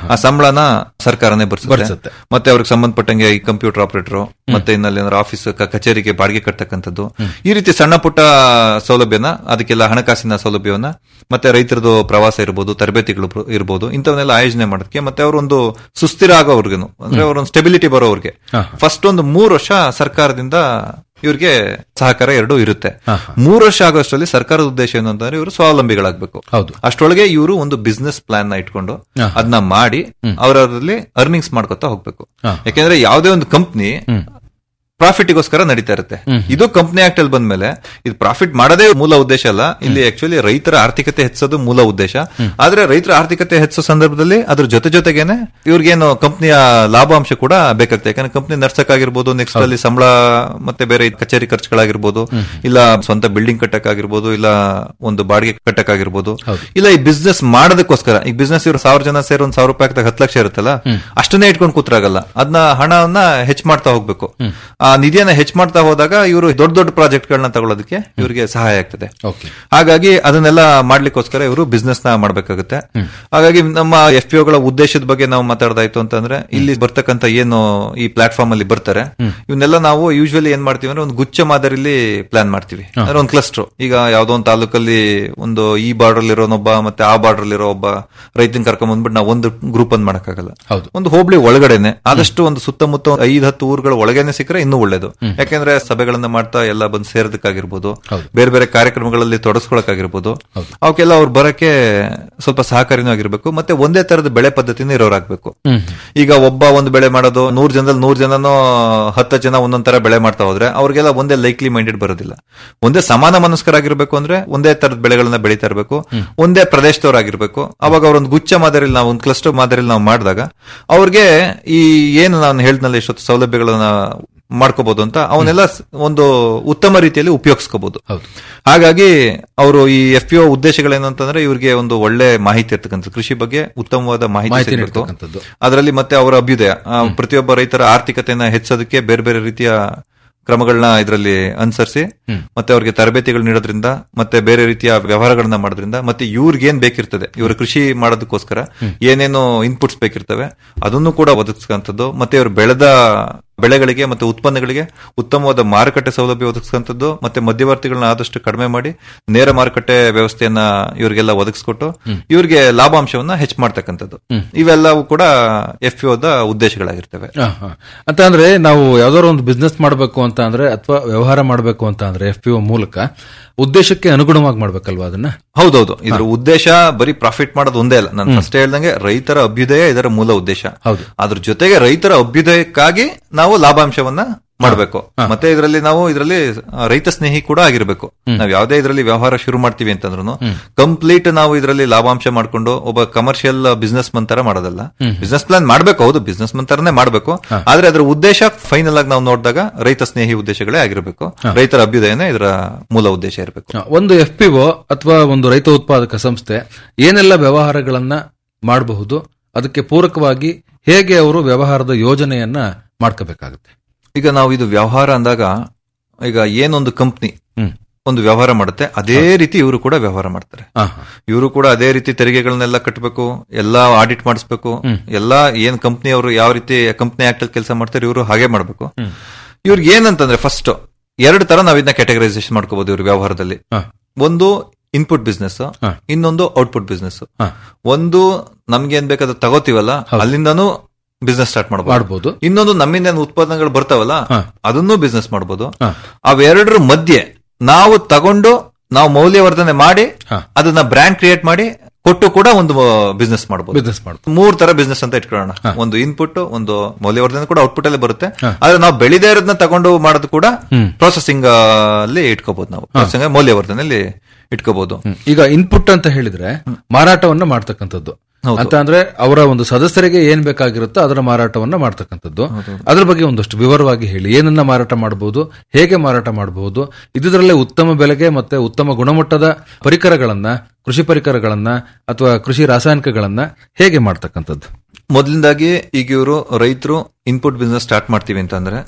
ಆ ಸಂಬಳನ ಸರ್ಕಾರನೇ ಭರಿಸುತ್ತೆ. ಬರ್ಸುತ್ತೆ ಮತ್ತೆ ಅವ್ರಿಗೆ ಸಂಬಂಧಪಟ್ಟಂಗೆ ಈ ಕಂಪ್ಯೂಟರ್ ಆಪರೇಟರ್ ಮತ್ತೆ ಇನ್ನಲ್ಲಿ ಏನಾದ್ರು ಆಫೀಸ್ ಕ- ಕಚೇರಿಗೆ ಬಾಡಿಗೆ ಕಟ್ಟತಕ್ಕಂಥದ್ದು ಈ ರೀತಿ ಸಣ್ಣ ಪುಟ್ಟ ಸೌಲಭ್ಯನ ಅದಕ್ಕೆಲ್ಲ ಹಣಕಾಸಿನ ಸೌಲಭ್ಯವನ್ನ ಮತ್ತೆ ರೈತರದು ಪ್ರವಾಸ ಇರ್ಬೋದು ತರಬೇತಿಗಳು ಬ- ಇರ್ಬೋದು ಇಂಥವನ್ನೆಲ್ಲ ಆಯೋಜನೆ ಮಾಡೋದಕ್ಕೆ ಮತ್ತೆ ಅವರೊಂದು ಸುಸ್ಥಿರ ಆಗೋವರ್ಗುನು ಅಂದ್ರೆ ಅವರೊಂದು ಸ್ಟೆಬಿಲಿಟಿ ಬರೋವ್ರಿಗೆ ಫಸ್ಟ್ ಒಂದು ಮೂರು ವರ್ಷ ಸರ್ಕಾರದಿಂದ ಇವ್ರಿಗೆ ಸಹಕಾರ ಎರಡು ಇರುತ್ತೆ ಮೂರು ವರ್ಷ ಆಗೋಷ್ಟರಲ್ಲಿ ಸರ್ಕಾರದ ಉದ್ದೇಶ ಏನು ಅಂತಂದ್ರೆ ಇವರು ಸ್ವಾವಲಂಬಿಗಳಾಗಬೇಕು ಹೌದು ಅಷ್ಟೊಳಗೆ ಇವರು ಒಂದು ಬಿಸ್ನೆಸ್ ಪ್ಲಾನ್ ನ ಇಟ್ಕೊಂಡು ಹಾ. ಅದನ್ನ ಮಾಡಿ ಅವರಲ್ಲಿ ಅರ್ನಿಂಗ್ಸ್ ಮಾಡ್ಕೊತಾ ಹೋಗ್ಬೇಕು ಹಾ. ಯಾಕೆಂದ್ರೆ ಯಾವುದೇ ಒಂದು ಕಂಪ್ನಿ ಪ್ರಾಫಿಟ್ಗೋಸ್ಕರ ನಡೀತಾ ಇರುತ್ತೆ ಇದು ಕಂಪ್ನಿ ಆಕ್ಟ್ ಅಲ್ಲಿ ಬಂದ್ಮೇಲೆ ಇದು ಪ್ರಾಫಿಟ್ ಮಾಡೋದೇ ಮೂಲ ಉದ್ದೇಶ ಅಲ್ಲ ಇಲ್ಲಿ ಆಕ್ಚುಲಿ ರೈತರ ಆರ್ಥಿಕತೆ ಹೆಚ್ಚೋದು ಮೂಲ ಉದ್ದೇಶ ಆದ್ರೆ ರೈತರ ಆರ್ಥಿಕತೆ ಹೆಚ್ಚೋ ಸಂದರ್ಭದಲ್ಲಿ ಅದ್ರ ಜೊತೆ ಜೊತೆಗೇನೆ ಇವ್ರಿಗೇನು ಕಂಪ್ನಿಯ ಲಾಭಾಂಶ ಕೂಡ ಬೇಕಾಗ್ತದೆ ಯಾಕಂದ್ರೆ ಕಂಪ್ನಿ ನಡ್ಸಕ್ಕಾಗಿರ್ಬೋದು ನೆಕ್ಸ್ಟ್ ಅಲ್ಲಿ ಸಂಬಳ ಮತ್ತೆ ಬೇರೆ ಕಚೇರಿ ಖರ್ಚುಗಳಾಗಿರ್ಬೋದು ಇಲ್ಲ ಸ್ವಂತ ಬಿಲ್ಡಿಂಗ್ ಕಟ್ಟಕ್ಕಾಗಿರ್ಬೋದು ಇಲ್ಲ ಒಂದು ಬಾಡಿಗೆ ಕಟ್ಟಕ್ಕಾಗಿರ್ಬೋದು ಇಲ್ಲ ಈ ಬಿಸ್ನೆಸ್ ಮಾಡೋದಕ್ಕೋಸ್ಕರ ಈ ಬಿಸ್ನೆಸ್ ಇವ್ರು ಸಾವಿರ ಜನ ಸೇರಿ ಒಂದ್ ಸಾವಿರ ರೂಪಾಯಿ ಹಾಕ್ದಾಗ ಹತ್ತು ಲಕ್ಷ ಇರುತ್ತಲ್ಲ ಅಷ್ಟನ್ನೇ ಇಟ್ಕೊಂಡು ಕೂತ್ರಾಗಲ್ಲ ಅದನ್ನ ಹಣವನ್ನ ಹೆಚ್ಚು ಮಾಡ್ತಾ ಹೋಗ್ಬೇಕು ಆ ನಿಧಿಯನ್ನ ಹೆಚ್ಚು ಮಾಡ್ತಾ ಹೋದಾಗ ಇವರು ದೊಡ್ಡ ದೊಡ್ಡ ಪ್ರಾಜೆಕ್ಟ್ ಗಳನ್ನ ತಗೊಳ್ಳೋದಕ್ಕೆ ಇವರಿಗೆ ಸಹಾಯ ಆಗ್ತದೆ ಓಕೆ ಹಾಗಾಗಿ ಅದನ್ನೆಲ್ಲ ಮಾಡ್ಲಿಕ್ಕೋಸ್ಕರ ಇವರು ಬಿಸ್ನೆಸ್ ನ ಮಾಡ್ಬೇಕಾಗುತ್ತೆ ಹಾಗಾಗಿ ನಮ್ಮ ಎಫ್ ಪಿ ಗಳ ಉದ್ದೇಶದ ಬಗ್ಗೆ ನಾವು ಮಾತಾಡ್ದಾಯ್ತು ಅಂತಂದ್ರೆ ಇಲ್ಲಿ ಬರ್ತಕ್ಕಂತ ಏನು ಈ ಪ್ಲಾಟ್ಫಾರ್ಮ್ ಅಲ್ಲಿ ಬರ್ತಾರೆ ಇವನ್ನೆಲ್ಲ ನಾವು ಯೂಶುವಲಿ ಏನ್ ಮಾಡ್ತೀವಿ ಅಂದ್ರೆ ಒಂದು ಗುಚ್ಛ ಮಾದರಿಲಿ ಪ್ಲಾನ್ ಮಾಡ್ತೀವಿ ಅಂದ್ರೆ ಒಂದು ಕ್ಲಸ್ಟರ್ ಈಗ ಯಾವ್ದೋ ಒಂದು ತಾಲೂಕಲ್ಲಿ ಒಂದು ಈ ಬಾರ್ಡರ್ ಇರೋನೊಬ್ಬ ಮತ್ತೆ ಆ ಬಾರ್ಡರ್ ಇರೋ ಒಬ್ಬ ರೈತನ ಕರ್ಕೊಂಡ್ ಬಂದ್ಬಿಟ್ಟು ನಾವು ಒಂದು ಗ್ರೂಪ್ ಅನ್ನು ಮಾಡಕ್ಕಾಗಲ್ಲ ಹೌದು ಒಂದು ಹೋಬಳಿ ಒಳಗಡೆನೆ ಆದಷ್ಟು ಒಂದು ಸುತ್ತಮುತ್ತ ಒಂದು ಐದ್ ಹತ್ತು ಊರುಗಳ ಒಳಗೇನೆ ಸಿಕ್ಕರೆ ಇನ್ನೂ ಒಳ್ಳೇದು ಯಾಕೆಂದ್ರೆ ಸಭೆಗಳನ್ನ ಮಾಡ್ತಾ ಎಲ್ಲ ಬಂದು ಸೇರೋದಕ್ಕಾಗಿರ್ಬೋದು ಬೇರೆ ಬೇರೆ ಕಾರ್ಯಕ್ರಮಗಳಲ್ಲಿ ತೊಡಸ್ಕೊಳಕ್ಕಾಗಿರ್ಬೋದು ಅವಕ್ಕೆಲ್ಲ ಅವ್ರು ಬರಕ್ಕೆ ಸ್ವಲ್ಪ ಸಹಕಾರಿನೂ ಆಗಿರ್ಬೇಕು ಮತ್ತೆ ಒಂದೇ ತರದ ಬೆಳೆ ಪದ್ಧತಿನ ಇರೋರಾಗ್ಬೇಕು ಈಗ ಒಬ್ಬ ಒಂದು ಬೆಳೆ ಮಾಡೋದು ನೂರ್ ಜನದಲ್ಲಿ ನೂರ್ ಜನನೋ ಹತ್ತು ಜನ ಒಂದೊಂದ್ ತರ ಬೆಳೆ ಮಾಡ್ತಾ ಹೋದ್ರೆ ಅವ್ರಿಗೆಲ್ಲ ಒಂದೇ ಲೈಕ್ಲಿ ಮೈಂಡೆಡ್ ಬರೋದಿಲ್ಲ ಒಂದೇ ಸಮಾನ ಮನಸ್ಕರಾಗಿರ್ಬೇಕು ಅಂದ್ರೆ ಒಂದೇ ತರದ ಬೆಳೆಗಳನ್ನ ಬೆಳೀತಾ ಇರಬೇಕು ಒಂದೇ ಪ್ರದೇಶದವರಾಗಿರ್ಬೇಕು ಅವಾಗ ಅವ್ರೊಂದು ಗುಚ್ಛ ಮಾದರಿಲಿ ನಾವು ಒಂದು ಕ್ಲಸ್ಟರ್ ಮಾದರಿಲಿ ನಾವು ಮಾಡಿದಾಗ ಅವ್ರಿಗೆ ಈ ಏನು ನಾನು ಹೇಳ್ದಲ್ಲ ಇಷ್ಟೊತ್ತು ಸೌಲಭ್ಯಗಳನ್ನ ಮಾಡ್ಕೋಬಹುದು ಅಂತ ಅವನ್ನೆಲ್ಲ ಸ್- ಒಂದು ಉತ್ತಮ ರೀತಿಯಲ್ಲಿ ಉಪಯೋಗಿಸ್ಕೋಬಹುದು ಹಾಗಾಗಿ ಅವರು ಈ ಎಫ್ ಪಿ ಒ ಉದ್ದೇಶಗಳೇನು ಅಂತಂದ್ರೆ ಇವ್ರಿಗೆ ಒಂದು ಒಳ್ಳೆ ಮಾಹಿತಿ ಇರ್ತಕ್ಕಂಥದ್ದು ಕೃಷಿ ಬಗ್ಗೆ ಉತ್ತಮವಾದ ಮಾಹಿತಿ ಮಾಹಿತಿ ಸಿಗ್ಬೇಕು ನೀಡ್ತಕ್ಕಂಥದ್ದು. ಅದರಲ್ಲಿ ಮತ್ತೆ ಅವರ ಅಭ್ಯುದಯ ಆ, ಪ್ರತಿಯೊಬ್ಬ ರೈತರ ಆರ್ಥಿಕತೆಯನ್ನ ಹೆಚ್ಚೋದಕ್ಕೆ ಬೇರೆ ಬೇರೆ ರೀತಿಯ ಕ್ರಮಗಳನ್ನ ಇದರಲ್ಲಿ ಅನುಸರಿಸಿ ಮತ್ತೆ ಅವ್ರಿಗೆ ತರಬೇತಿಗಳು ನೀಡೋದ್ರಿಂದ ಮತ್ತೆ ಬೇರೆ ರೀತಿಯ ವ್ಯವಹಾರಗಳನ್ನ ಮಾಡೋದ್ರಿಂದ ಮತ್ತೆ ಇವ್ರಿಗೆ ಏನ್ ಬೇಕಿರ್ತದೆ ಇವರು ಕೃಷಿ ಮಾಡೋದಕ್ಕೋಸ್ಕರ ಏನೇನು ಇನ್ಪುಟ್ಸ್ ಬೇಕಿರ್ತವೆ ಅದನ್ನು ಕೂಡ ಒದಗಿಸ್ಕೊಂಥದ್ದು ಮತ್ತೆ ಇವರು ಬೆಳೆದ ಬೆಳೆಗಳಿಗೆ ಮತ್ತೆ ಉತ್ಪನ್ನಗಳಿಗೆ ಉತ್ತಮವಾದ ಮಾರುಕಟ್ಟೆ ಸೌಲಭ್ಯ ಒದಗಿಸ್ಕೊಂಥದ್ದು ಮತ್ತೆ ಮಧ್ಯವರ್ತಿಗಳನ್ನ ಆದಷ್ಟು ಕಡಿಮೆ ಮಾಡಿ ನೇರ ಮಾರುಕಟ್ಟೆ ವ್ಯವಸ್ಥೆಯನ್ನ ಇವರಿಗೆಲ್ಲ ಒದಗಿಸ್ಕೊಟ್ಟು ಇವ್ರಿಗೆ ಲಾಭಾಂಶವನ್ನ ಹೆಚ್ಚು ಮಾಡ್ತಕ್ಕಂಥದ್ದು ಇವೆಲ್ಲವೂ ಕೂಡ ಎಫ್ ದ ಉದ್ದೇಶಗಳಾಗಿರ್ತವೆ ಹ, ಹ. ಅಂತ ಅಂದ್ರೆ ನಾವು ಯಾವ್ದಾದ್ರು ಒಂದು ಬಿಸ್ನೆಸ್ ಮಾಡಬೇಕು ಅಂತ ಅಂದ್ರೆ ಅಥವಾ ವ್ಯವಹಾರ ಮಾಡಬೇಕು ಅಂತ ಅಂದ್ರೆ ಎಫ್ ಪಿ ಮೂಲಕ ಉದ್ದೇಶಕ್ಕೆ ಅನುಗುಣವಾಗಿ ಮಾಡ್ಬೇಕಲ್ವಾ ಅದನ್ನ ಹೌದೌದು ಇದ್ರ ಉದ್ದೇಶ ಬರೀ ಪ್ರಾಫಿಟ್ ಮಾಡೋದು ಒಂದೇ ಅಲ್ಲ ನಾನು ಫಸ್ಟ್ ಹೇಳ್ದಂಗೆ ರೈತರ ಅಭ್ಯುದಯ ಇದರ ಮೂಲ ಉದ್ದೇಶ ಹೌದು ಅದ್ರ ಜೊತೆಗೆ ರೈತರ ಅಭ್ಯುದಯಕ್ಕಾಗಿ ನಾವು ಲಾಭಾಂಶವನ್ನ ಮಾಡಬೇಕು ಮತ್ತೆ ಇದರಲ್ಲಿ ನಾವು ಇದರಲ್ಲಿ ರೈತ ಸ್ನೇಹಿ ಕೂಡ ಆಗಿರ್ಬೇಕು ನಾವ್ ಯಾವ್ದೇ ಇದರಲ್ಲಿ ವ್ಯವಹಾರ ಶುರು ಮಾಡ್ತೀವಿ ಅಂತಂದ್ರು ಕಂಪ್ಲೀಟ್ ನಾವು ಇದರಲ್ಲಿ ಲಾಭಾಂಶ ಮಾಡ್ಕೊಂಡು ಒಬ್ಬ ಕಮರ್ಷಿಯಲ್ ಬಿಸ್ನೆಸ್ ಮನ್ ತರ ಮಾಡೋದಲ್ಲ ಬಿಸ್ನೆಸ್ ಪ್ಲಾನ್ ಮಾಡ್ಬೇಕು ಹೌದು ಬಿಸ್ನೆಸ್ ಮನ್ ತರನೇ ಮಾಡ್ಬೇಕು ಆದ್ರೆ ಅದ್ರ ಉದ್ದೇಶ ಫೈನಲ್ ಆಗಿ ನಾವು ನೋಡಿದಾಗ ರೈತ ಸ್ನೇಹಿ ಉದ್ದೇಶಗಳೇ ಆಗಿರ್ಬೇಕು ರೈತರ ಅಭ್ಯುದಯನೇ ಇದರ ಮೂಲ ಉದ್ದೇಶ ಇರಬೇಕು ಹ, ಒಂದು ಎಫ್ ಪಿ ಅಥವಾ ಒಂದು ರೈತ ಉತ್ಪಾದಕ ಸಂಸ್ಥೆ ಏನೆಲ್ಲ ವ್ಯವಹಾರಗಳನ್ನ ಮಾಡಬಹುದು ಅದಕ್ಕೆ ಪೂರಕವಾಗಿ ಹೇಗೆ ಅವರು ವ್ಯವಹಾರದ ಯೋಜನೆಯನ್ನ ಮಾಡ್ಕೋಬೇಕಾಗುತ್ತೆ ಈಗ ನಾವು ಇದು ವ್ಯವಹಾರ ಅಂದಾಗ ಈಗ ಏನೊಂದು ಕಂಪ್ನಿ ಒಂದು ವ್ಯವಹಾರ ಮಾಡುತ್ತೆ ಅದೇ ರೀತಿ ಇವರು ಕೂಡ ವ್ಯವಹಾರ ಮಾಡ್ತಾರೆ ಇವರು ಕೂಡ ಅದೇ ರೀತಿ ತೆರಿಗೆಗಳನ್ನೆಲ್ಲ ಕಟ್ಟಬೇಕು ಎಲ್ಲಾ ಆಡಿಟ್ ಮಾಡಿಸ್ಬೇಕು ಎಲ್ಲಾ ಏನ್ ಕಂಪ್ನಿ ಅವರು ಯಾವ ರೀತಿ ಕಂಪ್ನಿ ಆಕ್ಟ್ ಅಲ್ಲಿ ಕೆಲಸ ಮಾಡ್ತಾರೆ ಇವರು ಹಾಗೆ ಮಾಡ್ಬೇಕು ಇವ್ರಿಗೆ ಏನಂತಂದ್ರೆ ಫಸ್ಟ್ ಎರಡು ತರ ನಾವ್ ಇದನ್ನ ಕ್ಯಾಟಗರೈಸೇಷನ್ ಮಾಡ್ಕೋಬಹುದು ಇವ್ರ ವ್ಯವಹಾರದಲ್ಲಿ ಒಂದು ಇನ್ಪುಟ್ ಬಿಸ್ನೆಸ್ ಇನ್ನೊಂದು ಔಟ್ಪುಟ್ ಬಿಸ್ನೆಸ್ ಒಂದು ನಮ್ಗೆ ಏನ್ ಬೇಕಾದ್ರೆ ತಗೋತೀವಲ್ಲ ಅಲ್ಲಿಂದಾನು ಬಿಸ್ನೆಸ್ ಸ್ಟಾರ್ಟ್ ಮಾಡಬಹುದು ಮಾಡ್ಬೋದು ಇನ್ನೊಂದು ನಮ್ಮಿಂದ ಏನ್ ಉತ್ಪನ್ನಗಳು ಬರ್ತಾವಲ್ಲ ಅದನ್ನೂ ಬಿಸ್ನೆಸ್ ಮಾಡಬಹುದು ಅವೆರಡರ ಮಧ್ಯೆ ನಾವು ತಗೊಂಡು ನಾವು ಮೌಲ್ಯವರ್ಧನೆ ಮಾಡಿ ಅದನ್ನ ಬ್ರ್ಯಾಂಡ್ ಕ್ರಿಯೇಟ್ ಮಾಡಿ ಕೊಟ್ಟು ಕೂಡ ಒಂದು ಬಿಸ್ನೆಸ್ ಮಾಡಬಹುದು ಬಿಸ್ನೆಸ್ ಮಾಡ್ಬೋದು ಮೂರ್ ತರ ಬಿಸ್ನೆಸ್ ಅಂತ ಇಟ್ಕೊಳ್ಳೋಣ ಒಂದು ಇನ್ಪುಟ್ ಒಂದು ಮೌಲ್ಯವರ್ಧನೆ ಕೂಡ ಔಟ್ಪುಟ್ ಅಲ್ಲೇ ಬರುತ್ತೆ ಆದ್ರೆ ನಾವು ಬೆಳೆದೇ ಇರೋದನ್ನ ತಗೊಂಡು ಮಾಡೋದು ಕೂಡ ಪ್ರೊಸೆಸಿಂಗ್ ಅಲ್ಲಿ ಇಟ್ಕೋಬಹುದು ನಾವು Processing, ಮೌಲ್ಯವರ್ಧನೆಯಲ್ಲಿ ಇಟ್ಕೋಬಹುದು ಈಗ ಇನ್ಪುಟ್ ಅಂತ ಹೇಳಿದ್ರೆ ಮಾರಾಟವನ್ನ ಮಾಡ್ತಕ್ಕಂಥದ್ದು ಅಂತ ಅಂದ್ರೆ ಅವರ ಒಂದು ಸದಸ್ಯರಿಗೆ ಏನ್ ಬೇಕಾಗಿರುತ್ತೋ ಅದರ ಮಾರಾಟವನ್ನ ಮಾಡ್ತಕ್ಕಂಥದ್ದು ಅದ್ರ ಬಗ್ಗೆ ಒಂದಷ್ಟು ವಿವರವಾಗಿ ಹೇಳಿ ಏನನ್ನ ಮಾರಾಟ ಮಾಡಬಹುದು ಹೇಗೆ ಮಾರಾಟ ಮಾಡಬಹುದು ಇದ್ರಲ್ಲೇ ಉತ್ತಮ ಬೆಲೆಗೆ ಮತ್ತೆ ಉತ್ತಮ ಗುಣಮಟ್ಟದ ಪರಿಕರಗಳನ್ನ ಕೃಷಿ ಪರಿಕರಗಳನ್ನ ಅಥವಾ ಕೃಷಿ ರಾಸಾಯನಿಕಗಳನ್ನ ಹೇಗೆ ಮಾಡ್ತಕ್ಕಂಥದ್ದು ಮೊದಲಿಂದಾಗಿ ಈಗ ಇವರು ರೈತರು ಇನ್ಪುಟ್ ಬಿಸ್ನೆಸ್ ಸ್ಟಾರ್ಟ್ ಮಾಡ್ತೀವಿ ಅಂತಂದ್ರೆ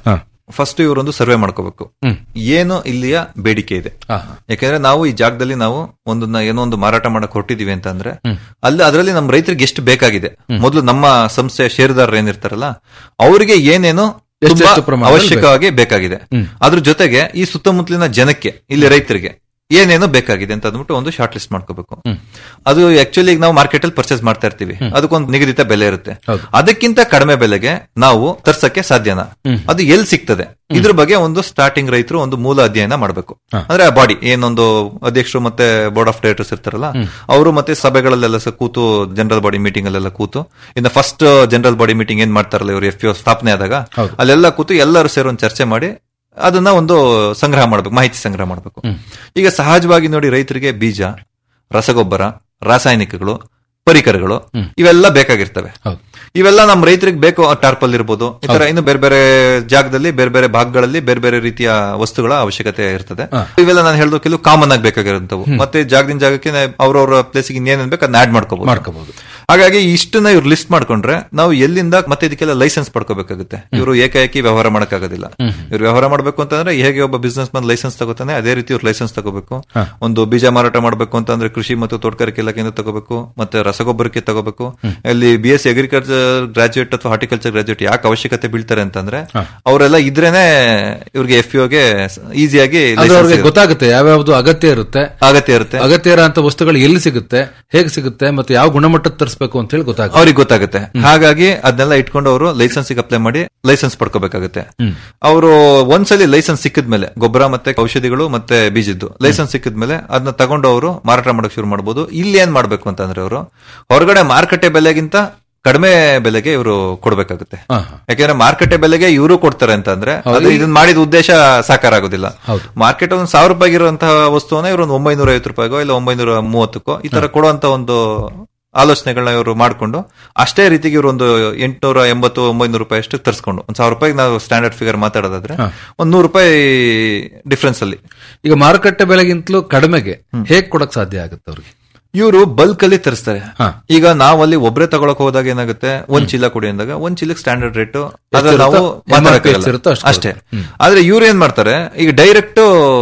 ಫಸ್ಟ್ ಇವರೊಂದು ಸರ್ವೆ ಮಾಡ್ಕೋಬೇಕು ಹ್ಮ್. ಏನು ಇಲ್ಲಿಯ ಬೇಡಿಕೆ ಇದೆ ಯಾಕಂದ್ರೆ ನಾವು ಈ ಜಾಗದಲ್ಲಿ ನಾವು ಒಂದನ್ನ ಏನೋ ಒಂದು ಮಾರಾಟ ಮಾಡಕ್ ಹೊರಟಿದೀವಿ ಅಂತ ಅಂದ್ರೆ ಹ್ಮ್. ಅಲ್ಲಿ ಅದರಲ್ಲಿ ನಮ್ಮ ರೈತರಿಗೆ ಎಷ್ಟು ಬೇಕಾಗಿದೆ ಮೊದಲು ನಮ್ಮ ಸಂಸ್ಥೆಯ ಷೇರುದಾರರು ಏನಿರ್ತಾರಲ್ಲ ಅವರಿಗೆ ಏನೇನು ಎಷ್ಟು ತುಂಬಾ ಎಷ್ಟು ಪ್ರಮಾಣದಲ್ಲಿ ಅವಶ್ಯಕವಾಗಿ ಬೇಕಾಗಿದೆ ಹ್ಮ್. ಅದ್ರ ಜೊತೆಗೆ ಈ ಸುತ್ತಮುತ್ತಲಿನ ಜನಕ್ಕೆ ಇಲ್ಲಿ ರೈತರಿಗೆ ಏನೇನೋ ಬೇಕಾಗಿದೆ ಅಂತ ಅಂದ್ಬಿಟ್ಟು ಒಂದು ಶಾರ್ಟ್ ಲಿಸ್ಟ್ ಮಾಡ್ಕೋಬೇಕು ಅದು ಆಕ್ಚುಲಿ ಈಗ ನಾವು ಮಾರ್ಕೆಟ್ ಅಲ್ಲಿ ಪರ್ಚೇಸ್ ಮಾಡ್ತಾ ಇರ್ತೀವಿ ಅದಕ್ಕೊಂದು ನಿಗದಿತ ಬೆಲೆ ಇರುತ್ತೆ ಅದಕ್ಕಿಂತ ಕಡಿಮೆ ಬೆಲೆಗೆ ನಾವು ತರ್ಸಕ್ಕೆ ಸಾಧ್ಯನಾ ಹ್ಮ್. ಅದು ಎಲ್ಲಿ ಸಿಗ್ತದೆ ಇದ್ರ ಬಗ್ಗೆ ಒಂದು ಸ್ಟಾರ್ಟಿಂಗ್ ರೈತರು ಒಂದು ಮೂಲ ಅಧ್ಯಯನ ಮಾಡಬೇಕು ಅಂದ್ರೆ ಆ ಬಾಡಿ ಏನೊಂದು ಅಧ್ಯಕ್ಷರು ಮತ್ತೆ ಬೋರ್ಡ್ ಆಫ್ ಡೈರೆಕ್ಟರ್ಸ್ ಇರ್ತಾರಲ್ಲ ಅವರು ಮತ್ತೆ ಸಭೆಗಳಲ್ಲೆಲ್ಲ ಸ ಕೂತು ಜನರಲ್ ಬಾಡಿ ಮೀಟಿಂಗ್ ಅಲ್ಲೆಲ್ಲ ಕೂತು ಇನ್ನು ಫಸ್ಟ್ ಜನರಲ್ ಬಾಡಿ ಮೀಟಿಂಗ್ ಏನ್ ಮಾಡ್ತಾರಲ್ಲ ಇವರು ಎಫ್ ಸ್ಥಾಪನೆ ಆದಾಗ ಅಲ್ಲೆಲ್ಲ ಕೂತು ಎಲ್ಲರೂ ಸೇರಿ ಒಂದು ಚರ್ಚೆ ಮಾಡಿ ಅದನ್ನ ಒಂದು ಸಂಗ್ರಹ ಮಾಡ್ಬೇಕು ಮಾಹಿತಿ ಸಂಗ್ರಹ ಮಾಡ್ಬೇಕು ಈಗ ಸಹಜವಾಗಿ ನೋಡಿ ರೈತರಿಗೆ ಬೀಜ ರಸಗೊಬ್ಬರ ರಾಸಾಯನಿಕಗಳು ಪರಿಕರಗಳು ಇವೆಲ್ಲ ಬೇಕಾಗಿರ್ತವೆ ಇವೆಲ್ಲ ನಮ್ಮ ರೈತರಿಗೆ ಬೇಕು ಟಾರ್ಪಲ್ ಇರ್ಬೋದು ಈ ತರ ಇನ್ನು ಬೇರೆ ಬೇರೆ ಜಾಗದಲ್ಲಿ ಬೇರೆ ಬೇರೆ ಭಾಗಗಳಲ್ಲಿ ಬೇರೆ ಬೇರೆ ರೀತಿಯ ವಸ್ತುಗಳ ಅವಶ್ಯಕತೆ ಇರ್ತದೆ ಇವೆಲ್ಲ ನಾನು ಹೇಳ್ದು ಕೆಲವು ಕಾಮನ್ ಆಗಿ ಬೇಕಾಗಿರುತ್ತವು ಮತ್ತೆ ಜಾಗದಿಂದ ಜಾಗಕ್ಕೆ ಅವ್ರವ್ರ ಪ್ಲೇಸಿಗೆ ಇನ್ನೇನೇನ್ ಬೇಕು ಅದನ್ನ ಆಡ್ ಮಾಡ್ಕೋಬಹುದು ಮಾಡ್ಕೋಬಹುದು ಹಾಗಾಗಿ ಇಷ್ಟನ್ನ ಇವ್ರು ಲಿಸ್ಟ್ ಮಾಡ್ಕೊಂಡ್ರೆ ನಾವು ಎಲ್ಲಿಂದ ಮತ್ತೆ ಇದಕ್ಕೆಲ್ಲ ಲೈಸೆನ್ಸ್ ಪಡ್ಕೋಬೇಕಾಗುತ್ತೆ ಇವರು ಏಕಾಏಕಿ ವ್ಯವಹಾರ ಮಾಡಕ್ಕಾಗೋದಿಲ್ಲ ಇವ್ರು ವ್ಯವಹಾರ ಮಾಡಬೇಕು ಅಂತಂದ್ರೆ ಹೇಗೆ ಒಬ್ಬ ಬಿಸ್ನೆಸ್ ಮನ್ ಲೈಸೆನ್ಸ್ ತಗೋತಾನೆ ಅದೇ ರೀತಿ ಇವ್ರು ಲೈಸೆನ್ಸ್ ತಗೋಬೇಕು ಒಂದು ಬೀಜ ಮಾರಾಟ ಮಾಡಬೇಕು ಅಂತಂದ್ರೆ ಕೃಷಿ ಮತ್ತು ತೋಟಗಾರಿಕೆ ಇಲಾಖೆಯಿಂದ ತಗೋಬೇಕು ಮತ್ತೆ ರಸಗೊಬ್ಬರಕ್ಕೆ ತಗೋಬೇಕು ಅಲ್ಲಿ B S C agriculture graduate ಅಥವಾ ಹಾರ್ಟಿಕಲ್ಚರ್ ಗ್ರಾಜುಯೇಟ್ ಯಾಕೆ ಅವಶ್ಯಕತೆ ಬೀಳ್ತಾರೆ ಅಂತಂದ್ರೆ ಅವರೆಲ್ಲ ಇದ್ರೇನೆ ಇವ್ರಿಗೆ ಎಫ್ ಗೆ ಈಸಿಯಾಗಿ ಅಂದ್ರೆ ಅವ್ರಿಗೆ ಗೊತ್ತಾಗುತ್ತೆ ಯಾವ್ಯಾವ್ದು ಅಗತ್ಯ ಇರುತ್ತೆ ಅಗತ್ಯ ಇರುತ್ತೆ ಅಗತ್ಯ ಇರೋ ಅಂತ ವಸ್ತುಗಳು ಎಲ್ಲಿ ಸಿಗುತ್ತೆ ಹೇಗೆ ಸಿಗುತ್ತೆ ಮತ್ತೆ ಯಾವ ಗುಣಮಟ್ಟದ ತರಿಸಬೇಕು ಅಂತ ಹೇಳಿ ಗೊತ್ತಾಗುತ್ತೆ ಅವ್ರಿಗೆ ಗೊತ್ತಾಗುತ್ತೆ ಹಾಗಾಗಿ ಅದನ್ನೆಲ್ಲ ಇಟ್ಕೊಂಡು ಅವರು ಲೈಸೆನ್ಸ್ ಅಪ್ಲೈ ಮಾಡಿ ಲೈಸೆನ್ಸ್ ಪಡ್ಕೋಬೇಕಾಗುತ್ತೆ ಅವರು ಒಂದ್ಸಲಿ ಲೈಸೆನ್ಸ್ ಸಿಕ್ಕಿದ್ಮೇಲೆ ಗೊಬ್ಬರ ಮತ್ತೆ ಔಷಧಿಗಳು ಮತ್ತೆ ಬೀಜದ್ದು ಲೈಸೆನ್ಸ್ ಸಿಕ್ಕಿದ್ಮೇಲೆ ಅದನ್ನ ತಗೊಂಡು ಅವರು ಮಾರಾಟ ಮಾಡಕ್ ಶುರು ಮಾಡಬಹುದು ಇಲ್ಲಿ ಏನ್ ಮಾಡ್ಬೇಕು ಅಂತಂದ್ರೆ ಅವರು ಹೊರಗಡೆ ಮಾರುಕಟ್ಟೆ ಬೆಲೆಗಿಂತ ಕಡಿಮೆ ಬೆಲೆಗೆ ಇವರು ಕೊಡ್ಬೇಕಾಗುತ್ತೆ ಯಾಕೆಂದ್ರೆ ಮಾರ್ಕೆಟ್ ಬೆಲೆಗೆ ಇವರು ಕೊಡ್ತಾರೆ ಅಂತಂದ್ರೆ ಅದು ಇದನ್ನ ಮಾಡಿದ ಉದ್ದೇಶ ಸಾಕಾರ ಆಗೋದಿಲ್ಲ ಮಾರ್ಕೆಟ್ ಒಂದು ಸಾವಿರ ರೂಪಾಯಿ ಇರುವಂತಹ ವಸ್ತುವನ್ನ ಇವರು ಒಂದು ಒಂಬೈನೂರ ಐವತ್ತು ರೂಪಾಯಿಗೋ ಇಲ್ಲ ಒಂಬೈನೂರ ಮೂವತ್ತಕ್ಕೋ ಈ ತರ ಕೊಡುವಂತ ಒಂದು ಆಲೋಚನೆಗಳನ್ನ ಇವರು ಮಾಡ್ಕೊಂಡು ಅಷ್ಟೇ ರೀತಿಗೆ ಇವರು ಒಂದು ಎಂಟುನೂರ ಎಂಬತ್ತು ಒಂಬೈನೂರು ರೂಪಾಯಿ ಅಷ್ಟು ತರಿಸ್ಕೊಂಡು ಒಂದ್ ಸಾವಿರ ರೂಪಾಯಿಗೆ ನಾವು ಸ್ಟ್ಯಾಂಡರ್ಡ್ ಫಿಗರ್ ಮಾತಾಡೋದಾದ್ರೆ ಒಂದ್ ನೂರು ರೂಪಾಯಿ ಡಿಫ್ರೆನ್ಸ್ ಅಲ್ಲಿ ಈಗ ಮಾರುಕಟ್ಟೆ ಬೆಲೆಗಿಂತಲೂ ಕಡಿಮೆಗೆ ಹೇಗ್ ಕೊಡಕ್ ಸಾಧ್ಯ ಆಗುತ್ತೆ ಅವ್ರಿಗೆ ಇವರು ಬಲ್ಕ್ ಅಲ್ಲಿ ತರಿಸ್ತಾರೆ ಈಗ ನಾವು ಅಲ್ಲಿ ಒಬ್ರೆ ತಗೊಳಕ್ ಹೋದಾಗ ಏನಾಗುತ್ತೆ ಒಂದ್ ಚೀಲ ಕೊಡಿ ಅಂದಾಗ ಒಂದ್ ಚೀಲಕ್ಕೆ ಸ್ಟ್ಯಾಂಡರ್ಡ್ ರೇಟ್ ಅದ್ರ ನಾವು ಎಷ್ಟಿರುತ್ತೋ, ಮಾತಾಡಕ್ಕಾಗಲ್ಲ. MRP ಎಷ್ಟಿರುತ್ತೋ ಅಷ್ಟು ಅಷ್ಟೇ ಆದ್ರೆ ಇವ್ರು ಏನ್ ಮಾಡ್ತಾರೆ ಈಗ ಡೈರೆಕ್ಟ್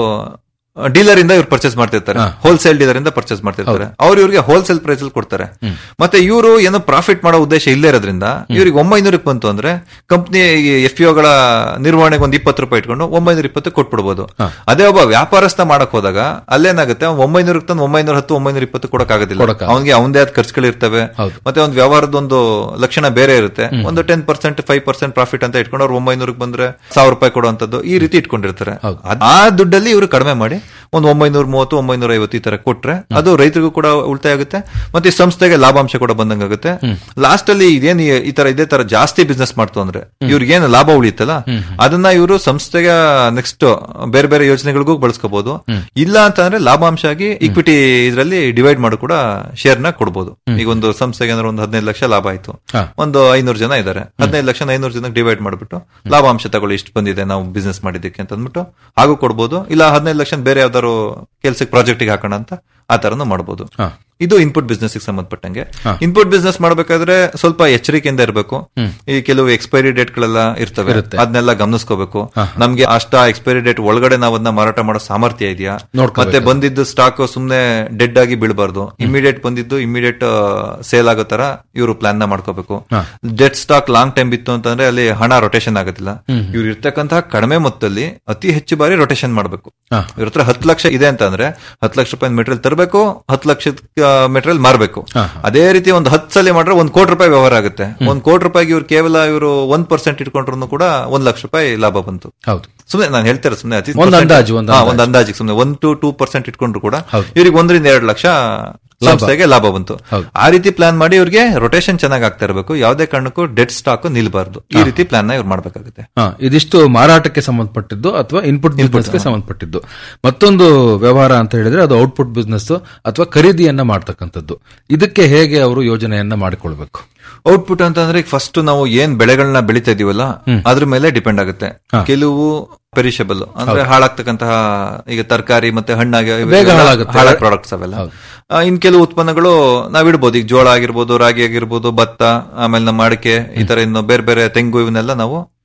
ಡೀಲರ್ ಇಂದ ಇವ್ರು ಪರ್ಚೇಸ್ ಮಾಡ್ತಿರ್ತಾರೆ ಹೋಲ್ಸೇಲ್ ಡೀಲರ್ ಇಂದ ಪರ್ಚೇಸ್ ಮಾಡ್ತಿರ್ತಾರೆ ಅವ್ರು ಇವ್ರಿಗೆ ಹೋಲ್ಸೇಲ್ ಪ್ರೈಸ್ ಅಲ್ಲಿ ಕೊಡ್ತಾರೆ ಮತ್ತೆ ಇವರು ಏನೋ ಪ್ರಾಫಿಟ್ ಮಾಡೋ ಉದ್ದೇಶ ಇಲ್ಲೇ ಇರೋದ್ರಿಂದ ಇವ್ರಿಗೆ ಒಂಬೈನೂರಕ್ಕೆ ಬಂತು ಅಂದ್ರೆ ಕಂಪ್ನಿ ಎಫ್ ಗಳ ನಿರ್ವಹಣೆಗೆ ಒಂದ್ ಇಪ್ಪತ್ತು ರೂಪಾಯಿ ಇಟ್ಕೊಂಡು ಒಂಬೈನೂರ ಇಪ್ಪತ್ತು ಕೊಟ್ಬಿಡ್ಬೋದು ಅದೇ ಒಬ್ಬ ವ್ಯಾಪಾರಸ್ಥ ಮಾಡಕ್ ಹೋದಾಗ ಅಲ್ಲೇನಾಗುತ್ತೆ ಅವ್ನು ಒಂಬೈನೂರಕ್ಕೆ ತಂದು ಒಂಬೈನೂರ ಹತ್ತು ಒಂಬೈನೂರ ಇಪ್ಪತ್ತು ಕೊಡಕ್ ಆಗೋದಿಲ್ಲ ಅವನಿಗೆ ಅವನದೇ ಆದ ಖರ್ಚುಗಳು ಇರ್ತವೆ ಮತ್ತೆ ಒಂದು ವ್ಯವಹಾರದ ಒಂದು ಲಕ್ಷಣ ಬೇರೆ ಇರುತ್ತೆ ಒಂದು ten percent five percent profit ಅಂತ ಇಟ್ಕೊಂಡು ಅವ್ರು ಒಂಬೈನೂರಕ್ಕೆ ಬಂದ್ರೆ ಸಾವಿರ ರೂಪಾಯಿ ಕೊಡುವಂತದ್ದು ಈ ರೀತಿ ಇಟ್ಕೊಂಡಿರ್ತಾರೆ ಅದ್- ಆ ದುಡ್ಡಲ್ಲಿ ಇವರು ಕಡಿಮೆ ಮಾಡಿ ಒಂದು ಒಂಬೈನೂರ ಮೂವತ್ತು ಒಂಬೈನೂರ ಐವತ್ತು ಈ ತರ ಕೊಟ್ರೆ ಅದು ರೈತರಿಗೂ ಕೂಡ ಉಳಿತಾಯ ಆಗುತ್ತೆ ಮತ್ತೆ ಈ ಸಂಸ್ಥೆಗೆ ಲಾಭಾಂಶ ಕೂಡ ಬಂದಂಗಾಗುತ್ತೆ ಲಾಸ್ಟ್ ಅಲ್ಲಿ ಇದೇನ್ ಈ- ಈ ತರ ಇದೇ ತರ ಜಾಸ್ತಿ ಬಿಸ್ನೆಸ್ ಮಾಡ್ತು ಅಂದ್ರೆ ಇವ್ರಿಗೆ ಏನು ಲಾಭ ಉಳಿಯುತ್ತಲ್ಲ ಅದನ್ನ ಇವರು ಸಂಸ್ಥೆಗೆ ನೆಕ್ಸ್ಟ್ ಬೇರೆ ಬೇರೆ ಯೋಜನೆಗಳಿಗೂ ಬಳಸ್ಕೋಬಹುದು ಇಲ್ಲ ಅಂತಂದ್ರೆ ಲಾಭಾಂಶ ಆಗಿ ಇಕ್ವಿಟಿ ಇದರಲ್ಲಿ ಡಿವೈಡ್ ಮಾಡಿ ಕೂಡ ಶೇರ್ ನ ಕೊಡ್ಬೋದು ಈಗ ಒಂದು ಸಂಸ್ಥೆಗೆ ಅಂದ್ರೆ ಒಂದು ಹದಿನೈದು ಲಕ್ಷ ಲಾಭ ಆಯ್ತು ಒಂದು ಐನೂರು ಜನ ಇದ್ದಾರೆ ಹದಿನೈದು ಲಕ್ಷ ಐನೂರು ಜನಕ್ಕೆ ಡಿವೈಡ್ ಮಾಡ್ಬಿಟ್ಟು ಲಾಭಾಂಶ ತಗೊಳ್ಳಿ ಇಷ್ಟು ಬಂದಿದೆ ನಾವು ಬಿಸ್ನೆಸ್ ಮಾಡಿದ್ದಕ್ಕೆ ಅಂತ ಅಂದ್ಬಿಟ್ಟು ಹಾಗೂ ಕೊಡ್ಬೋದು ಇಲ್ಲ ಹದಿನೈದು ಲಕ್ಷ ಬೇರೆ ಯಾವ್ದಾದ್ರು ಕೆಲ್ಸಕ್ಕೆ ಪ್ರಾಜೆಕ್ಟ್ ಹಾಕೋಣ ಅಂತ ಆ ತರನು ಮಾಡಬಹುದು ಇದು ಇನ್ಪುಟ್ ಬಿಸ್ನೆಸ್ ಸಂಬಂಧಪಟ್ಟಂಗೆ ಇನ್ಪುಟ್ ಬಿಸ್ನೆಸ್ ಮಾಡಬೇಕಾದ್ರೆ ಸ್ವಲ್ಪ ಎಚ್ಚರಿಕೆಯಿಂದ ಇರಬೇಕು ಈ ಕೆಲವು ಎಕ್ಸ್ಪೈರಿ ಡೇಟ್ ಗಳೆಲ್ಲ ಇರ್ತವೆ ಅದನ್ನೆಲ್ಲ ಗಮನಿಸ್ಕೋಬೇಕು ನಮ್ಗೆ ಅಷ್ಟ ಎಕ್ಸ್ಪೈರಿ ಡೇಟ್ ಒಳಗಡೆ ನಾವು ಅದನ್ನ ಮಾರಾಟ ಮಾಡೋ ಸಾಮರ್ಥ್ಯ ಇದೆಯಾ ಮತ್ತೆ ಬಂದಿದ್ದು ಸ್ಟಾಕ್ ಸುಮ್ನೆ ಡೆಡ್ ಆಗಿ ಬೀಳಬಾರ್ದು ಇಮಿಡಿಯೇಟ್ ಬಂದಿದ್ದು ಇಮಿಡಿಯೇಟ್ ಸೇಲ್ ಆಗೋ ತರ ಇವರು ಪ್ಲಾನ್ ನ ಮಾಡ್ಕೋಬೇಕು ಡೆಡ್ ಸ್ಟಾಕ್ ಲಾಂಗ್ ಟೈಮ್ ಬಿತ್ತು ಅಂತಂದ್ರೆ ಅಲ್ಲಿ ಹಣ ರೊಟೇಷನ್ ಆಗೋದಿಲ್ಲ ಇವ್ರು ಇರ್ತಕ್ಕಂತಹ ಕಡಿಮೆ ಮೊತ್ತದಲ್ಲಿ ಅತಿ ಹೆಚ್ಚು ಬಾರಿ ರೊಟೇಷನ್ ಮಾಡಬೇಕು ಇವ್ರ ಹತ್ರ ಹತ್ತು ಲಕ್ಷ ಇದೆ ಅಂತಂದ್ರೆ ಹತ್ತು ಲಕ್ಷ ರೂಪಾಯಿ ಮೆಟೀರಿಯಲ್ ತರಬೇಕು ಹತ್ತು ಲಕ್ಷದ ಮೆಟೀರಿಯಲ್ ಮಾರಬೇಕು ಅದೇ ರೀತಿ ಒಂದು ಹತ್ತು ಸಲ ಮಾಡ್ರೆ ಒಂದ್ ಕೋಟಿ ರೂಪಾಯಿ ವ್ಯವಹಾರ ಆಗುತ್ತೆ ಒಂದ್ ಕೋಟಿ ರೂಪಾಯಿಗೆ ಇವ್ರು ಕೇವಲ ಇವರು ಒಂದ್ ಪರ್ಸೆಂಟ್ ಇಟ್ಕೊಂಡ್ರು ಕೂಡ ಒಂದ್ ಲಕ್ಷ ರೂಪಾಯಿ ಲಾಭ ಬಂತು ಹೌದು ಸುಮ್ನೆ ನಾನು ಹೇಳ್ತಾರೆ ಸುಮ್ನೆ ಅತಿ ಒಂದ್ ಅಂದಾಜು, ಒಂದ್ ಹಾ, ಅಂದಾಜು. ಒಂದ್ ಅಂದಾಜಿಗೆ ಸುಮ್ನೆ ಒನ್ ಟು ಟೂ ಪರ್ಸೆಂಟ್ ಇಟ್ಕೊಂಡ್ರು ಕೂಡ ಇವ್ರಿಗೆ ಒಂದರಿಂದ ಎರಡು ಲಕ್ಷ ಸಂಸ್ಥೆಗೆ ಲಾಭ ಬಂತು ಆ ರೀತಿ ಪ್ಲಾನ್ ಮಾಡಿ ಇವ್ರಿಗೆ ರೊಟೇಷನ್ ಚೆನ್ನಾಗಿ ಆಗ್ತಾ ಇರಬೇಕು ಯಾವುದೇ ಕಾರಣಕ್ಕೂ ಡೆಡ್ ಸ್ಟಾಕ್ ನಿಲ್ಬಾರ್ದು ಈ ರೀತಿ ಪ್ಲಾನ್ ನ ಇವ್ರು ಮಾಡ್ಬೇಕಾಗುತ್ತೆ ಹಾ, ಇದಿಷ್ಟು ಮಾರಾಟಕ್ಕೆ ಸಂಬಂಧಪಟ್ಟಿದ್ದು ಅಥವಾ ಇನ್ಪುಟ್ ಬಿಸ್ನೆಸ್ಗೆ ಸಂಬಂಧಪಟ್ಟಿದ್ದು ಮತ್ತೊಂದು ವ್ಯವಹಾರ ಅಂತ ಹೇಳಿದ್ರೆ ಅದು ಔಟ್ಪುಟ್ ಬಿಸ್ನೆಸ್ ಅಥವಾ ಖರೀದಿಯನ್ನ ಮಾಡ್ತಕ್ಕಂಥದ್ದು ಇದಕ್ಕೆ ಹೇಗೆ ಅವರು ಯೋಜನೆಯನ್ನ ಮಾಡಿಕೊಳ್ಬೇಕು ಔಟ್ಪುಟ್ ಅಂತಂದ್ರೆ ಈಗ ಫಸ್ಟ್ ನಾವು ಏನ್ ಬೆಳೆಗಳನ್ನ ಬೆಳಿತಾ ಇದೀವಲ್ಲ ಅದ್ರ ಮೇಲೆ ಡಿಪೆಂಡ್ ಆಗುತ್ತೆ ಕೆಲವು ಪೆರಿಷಬಲ್ ಅಂದ್ರೆ ಹಾಳಾಗ್ತಕ್ಕಂತಹ ಈಗ ತರಕಾರಿ ಮತ್ತೆ ಹಣ್ಣಾಗಿ ಬೇಗ ಹಾಳಾಗುತ್ತೆ. ಹಾಳಾಗ ಪ್ರಾಡಕ್ಟ್ಸ್ ಅವೆಲ್ಲ ಆ, ಇನ್ ಕೆಲವು ಉತ್ಪನ್ನಗಳು ನಾವ್ ಇಡ್ಬೋದು ಈಗ ಜೋಳ ಆಗಿರ್ಬೋದು ರಾಗಿ ಆಗಿರ್ಬೋದು ಭತ್ತ ಆಮೇಲೆ ನಮ್ಮ ಅಡಿಕೆ ಈ ತರ ಇನ್ನು ಬೇರೆ ಬೇರೆ ತೆಂಗು ಇವನ್ನೆಲ್ಲ ನಾವು